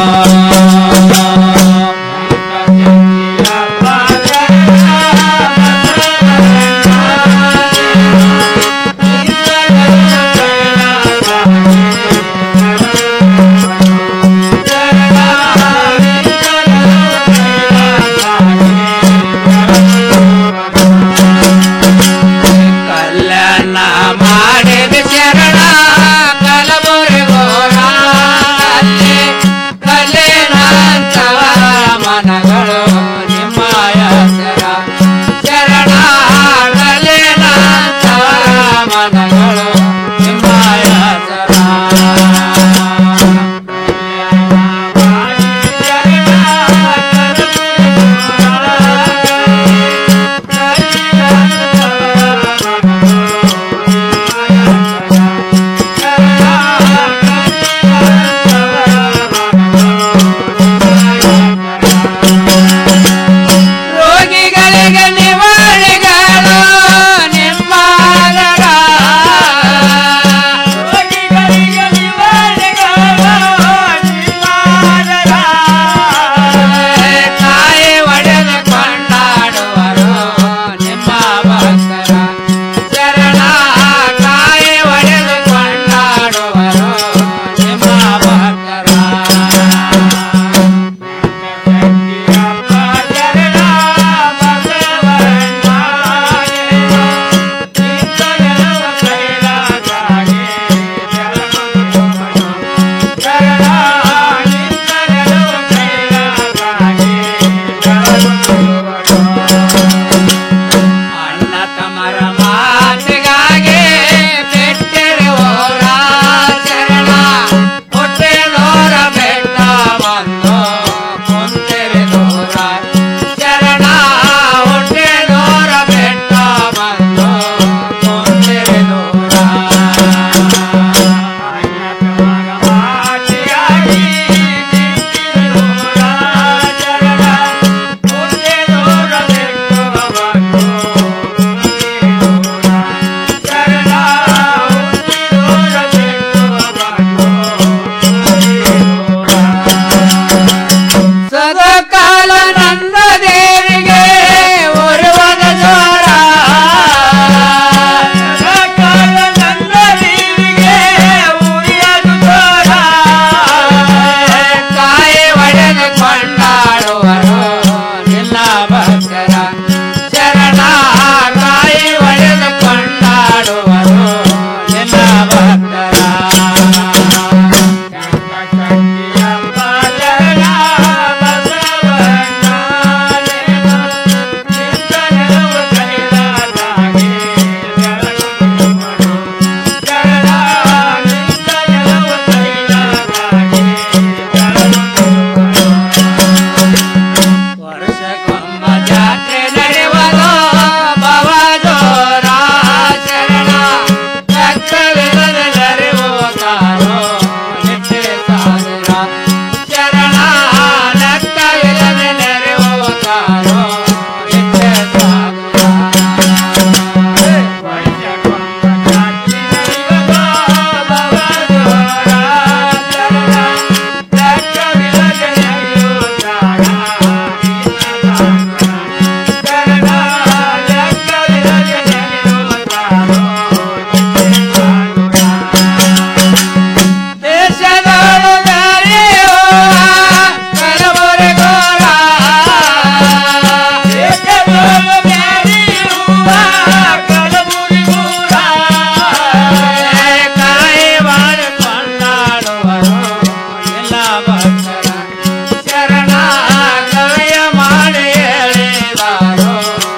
ಭಕ್ತರ ಶರಣ ಕವಿಯ ಮಾಡಿ ಹೇಳಿದಾರೋ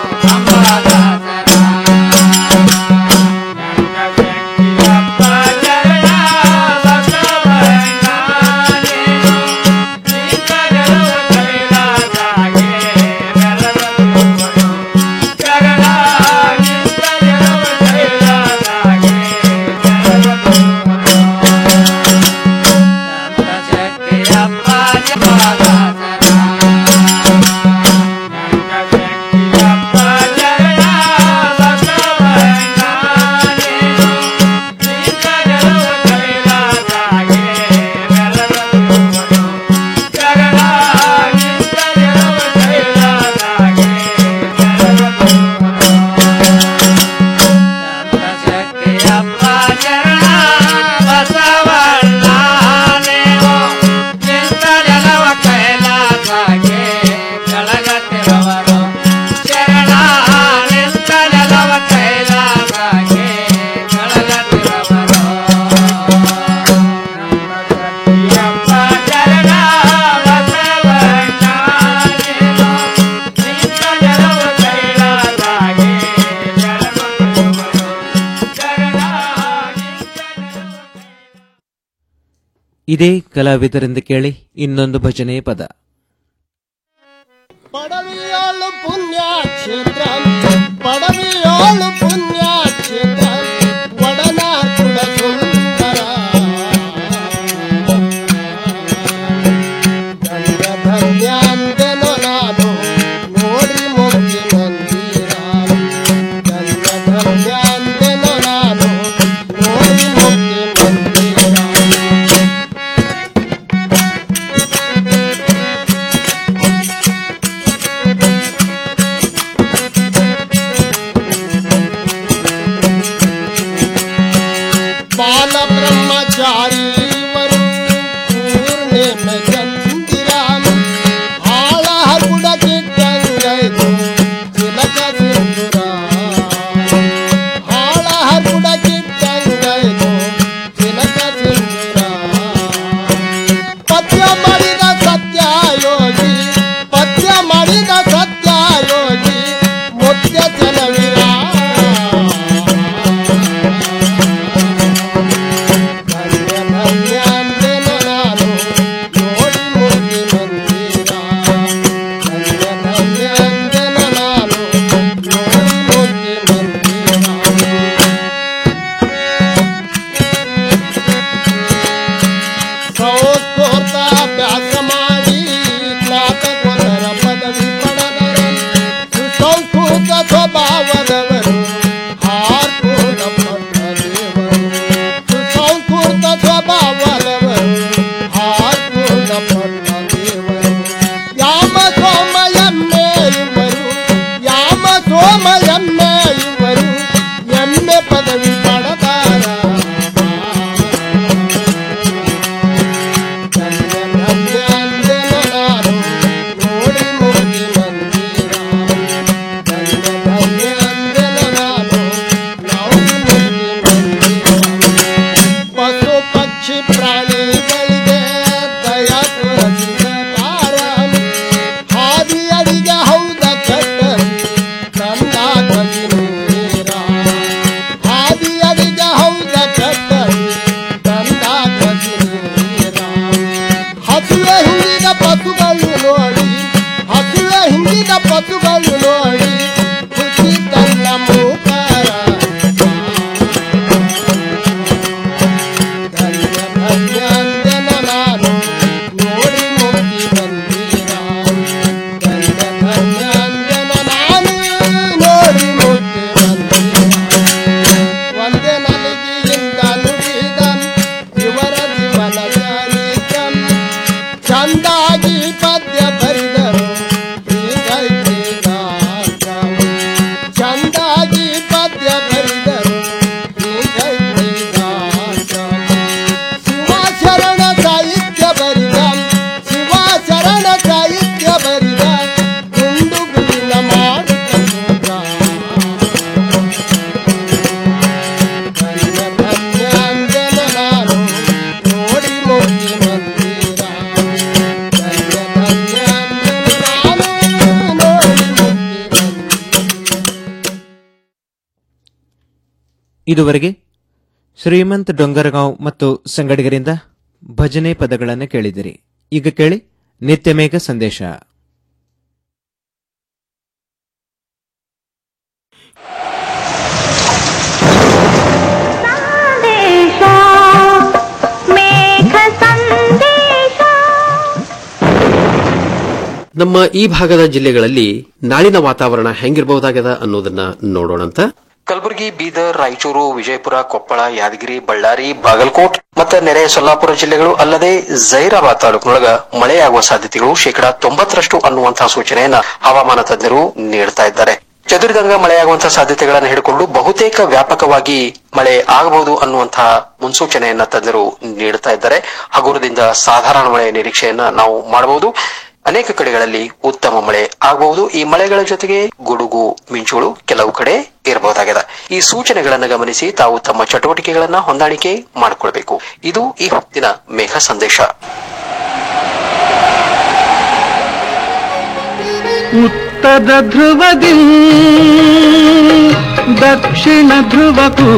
ಇದೇ ಕಲಾವಿದರಿಂದ ಕೇಳಿ ಇನ್ನೊಂದು ಭಜನೆ ಪದ ಪಡವಿಯೋಳು ಪುಣ್ಯಕ್ಷೇತ್ರ ಪಡವಿಯೋಳು ಪುಣ್ಯಕ್ಷೇತ್ರ ಒಡನಾರ್ಕುಳ ಸುಂದರ ಧನ್ಯಧನ್ಯಾಂದೆನೋ ನಾನು ನೋಡ್ರಿ ಮುಕ್ತಿ ಮಂದಿರ ಧನ್ಯಧನ್ಯಾಂದೆನೋ ನಾನು ನೋಡ್ರಿ ಮುಕ್ತಿ ಮಂದಿರ ಬಾಲ ಬ್ರಹ್ಮಚಾರಿ ಪೂರ್ಣಿಮ ಚಂದಿರ ಆಳ ಹಗುಡ ಕಿಟ್ಟಂಗೈದು ಚಿಲಕ ಸಿಂಧುರ ಆಳ ಹಗುಡ ಕಿಟ್ಟಂಗೈದು ಚಿಲಕ ಸಿಂಧುರ ಪದ್ಯ ಮಾಡಿದ ಸತ್ಯ ಯೋಗಿ ಪದ್ಯ ಮಾಡಿದ ಸತ್ಯ ಯೋಗಿ ಮುತ್ಯ ಚಲವಿರ ಧನ್ಯಧನ್ಯಾಂದೆನೋ ನಾನು ನೋಡಿ ಮುಗಿ ಮಂದಿರ ಧನ್ಯಧನ್ಯಾಂದೆನೋ ನಾನು ನೋಡಿ ಮುಗಿ ಮಂದಿರ ಸಂಸ್ಕೃತ ಅಭ್ಯಾಸ ಮಾಡಿ ಸ್ನಾತಕೋತ್ತರ ಪದವಿ ಪಡೆದರು ಸುಸಂಸ್ಕೃತ ಸ್ವಭಾವದವರು ಹಾರ್ಪೂರ್ಣ ಪಟ್ಟದೇವರು ಸುಸಂಸ್ಕೃತ ಸ್ವಭಾವದವರು ಹಾರ್ಪೂರ್ಣ ಪಟ್ಟದೇವರು ಯಾಮ ಸೋಮ ಎಮ್ಮೆ ಇವರು ಯಾಮ ಸೋಮ ಎಮ್ಮೆ ಇವರು ಎಮ್ಮೆ ಪದವಿ ಪಡೆದಾರ ಧನ್ಯಧನ್ಯಾಂದೆನೋ ನಾನು ನೋಡಿ ಮುಗಿ ಮಂದಿರ ಧನ್ಯಧನ್ಯಾಂದೆನೋ ನಾನು ನೋಡಿ ಮುಗಿ ಮಂದಿರ ಪಶು ಪಕ್ಷಿ ಪ್ರಾಣಿಗಳಿಗೆ ದಯ ತೋರಿಸಿದ ಕಾರಣ ಹಾದಿಯಡಿಗೆ ಹೌದ ಕಟ್ಟಲಿ ನನ್ನ ಕಲಿನೀರ ಹಾದಿಯಡಿಗೆ ಹೌದ ಕಟ್ಟಲಿ ನನ್ನ ಕಲಿನೀರ ಹಸುವೆ ಹಿಂದಿನ ಪಶುಗಳು ನೋಡಿ ಹಸುವೆ ಹಿಂದಿನ ಪಶುಗಳು ನೋಡಿ ಖುಷಿ ತನ್ನ ಮೂಕಾರ ಧನ್ಯಧನ್ಯಾಂದೆನೋ ನಾನು ನೋಡಿ ಮುಗಿ ಬಂದಿರ ಧನ್ಯಧನ್ಯಾಂದೆನೋ ನಾನು ನೋಡಿ ಮುಗಿ ಬಂದಿರ ಒಂದೇ ನಲಿಗೆಯಿಂದ ನುಡಿದ ಇವರ ಜೀವನ ಚರಿತಂ ಚಂದಾಗಿ ಪದ್ಯ ಬರೆದರು ಶ್ರೀಗೈತ್ರಿನಾಥಂ. ಚಂದಾಗಿ ಪದ್ಯ ಬರೆದರು ಶ್ರೀಗೈತ್ರಿನಾಥಂ. ಶಿವಾಚರಣ ಸಾಹಿತ್ಯ ಬರಿದ ಶಿವಾಚರಣ ಸಾಹಿತ್ಯ ಬರಿದ ಗುಂಡು ಗುಡಿನ ಮಾಡುತ್ತ ಧನ್ಯಧನ್ಯಾಂದೆನೋ ನಾನು ನೋಡಿ ಮುಗಿ ಮಂದಿರ ಇದುವರೆಗೆ ಶ್ರೀಮಂತ್ ಡೊಂಗರಗಾಂವ್ ಮತ್ತು ಸಂಗಡಿಗರಿಂದ ಭಜನೆ ಪದಗಳನ್ನು ಕೇಳಿದಿರಿ ಈಗ ಕೇಳಿ ನಿತ್ಯಮೇಘ ಸಂದೇಶ ನಮ್ಮ ಈ ಭಾಗದ ಜಿಲ್ಲೆಗಳಲ್ಲಿ ನಾಳಿನ ವಾತಾವರಣ ಹೆಂಗಿರಬಹುದಾಗದ ಅನ್ನೋದನ್ನ ನೋಡೋಣಂತ ಕಲಬುರಗಿ ಬೀದರ್ ರಾಯಚೂರು ವಿಜಯಪುರ ಕೊಪ್ಪಳ ಯಾದಗಿರಿ ಬಳ್ಳಾರಿ ಬಾಗಲಕೋಟ್ ಮತ್ತು ನೆರೆಯ ಸೊಲ್ಲಾಪುರ ಜಿಲ್ಲೆಗಳು ಅಲ್ಲದೆ ಜೈರಾಬಾದ್ ತಾಲೂಕಿನೊಳಗ ಮಳೆಯಾಗುವ ಸಾಧ್ಯತೆಗಳು ಶೇಕಡಾ ತೊಂಬತ್ತರಷ್ಟು ಅನ್ನುವಂತಹ ಸೂಚನೆಯನ್ನ ಹವಾಮಾನ ತಜ್ಞರು ನೀಡ್ತಾ ಇದ್ದಾರೆ ಚದುರಿದಂಗ ಮಳೆಯಾಗುವಂತಹ ಸಾಧ್ಯತೆಗಳನ್ನು ಹಿಡಿಕೊಂಡು ಬಹುತೇಕ ವ್ಯಾಪಕವಾಗಿ ಮಳೆ ಆಗಬಹುದು ಅನ್ನುವಂತಹ ಮುನ್ಸೂಚನೆಯನ್ನ ತಜ್ಞರು ನೀಡುತ್ತಾ ಇದ್ದಾರೆ ಹಗುರದಿಂದ ಸಾಧಾರಣ ಮಳೆಯ ನಿರೀಕ್ಷೆಯನ್ನ ನಾವು ಮಾಡಬಹುದು ಅನೇಕ ಕಡೆಗಳಲ್ಲಿ ಉತ್ತಮ ಮಳೆ ಆಗಬಹುದು ಈ ಮಳೆಗಳ ಜೊತೆಗೆ ಗುಡುಗು ಮಿಂಚುಗಳು ಕೆಲವು ಕಡೆ ಇರಬಹುದಾಗಿದೆ ಈ ಸೂಚನೆಗಳನ್ನು ಗಮನಿಸಿ ತಾವು ತಮ್ಮ ಚಟುವಟಿಕೆಗಳನ್ನ ಹೊಂದಾಣಿಕೆ ಮಾಡಿಕೊಳ್ಬೇಕು ಇದು ಈ ಹೊತ್ತಿನ ಮೇಘ ಸಂದೇಶ ಉತ್ತರ ಧ್ರುವದಿ ದಕ್ಷಿಣ ಧ್ರುವಕ್ಕೂ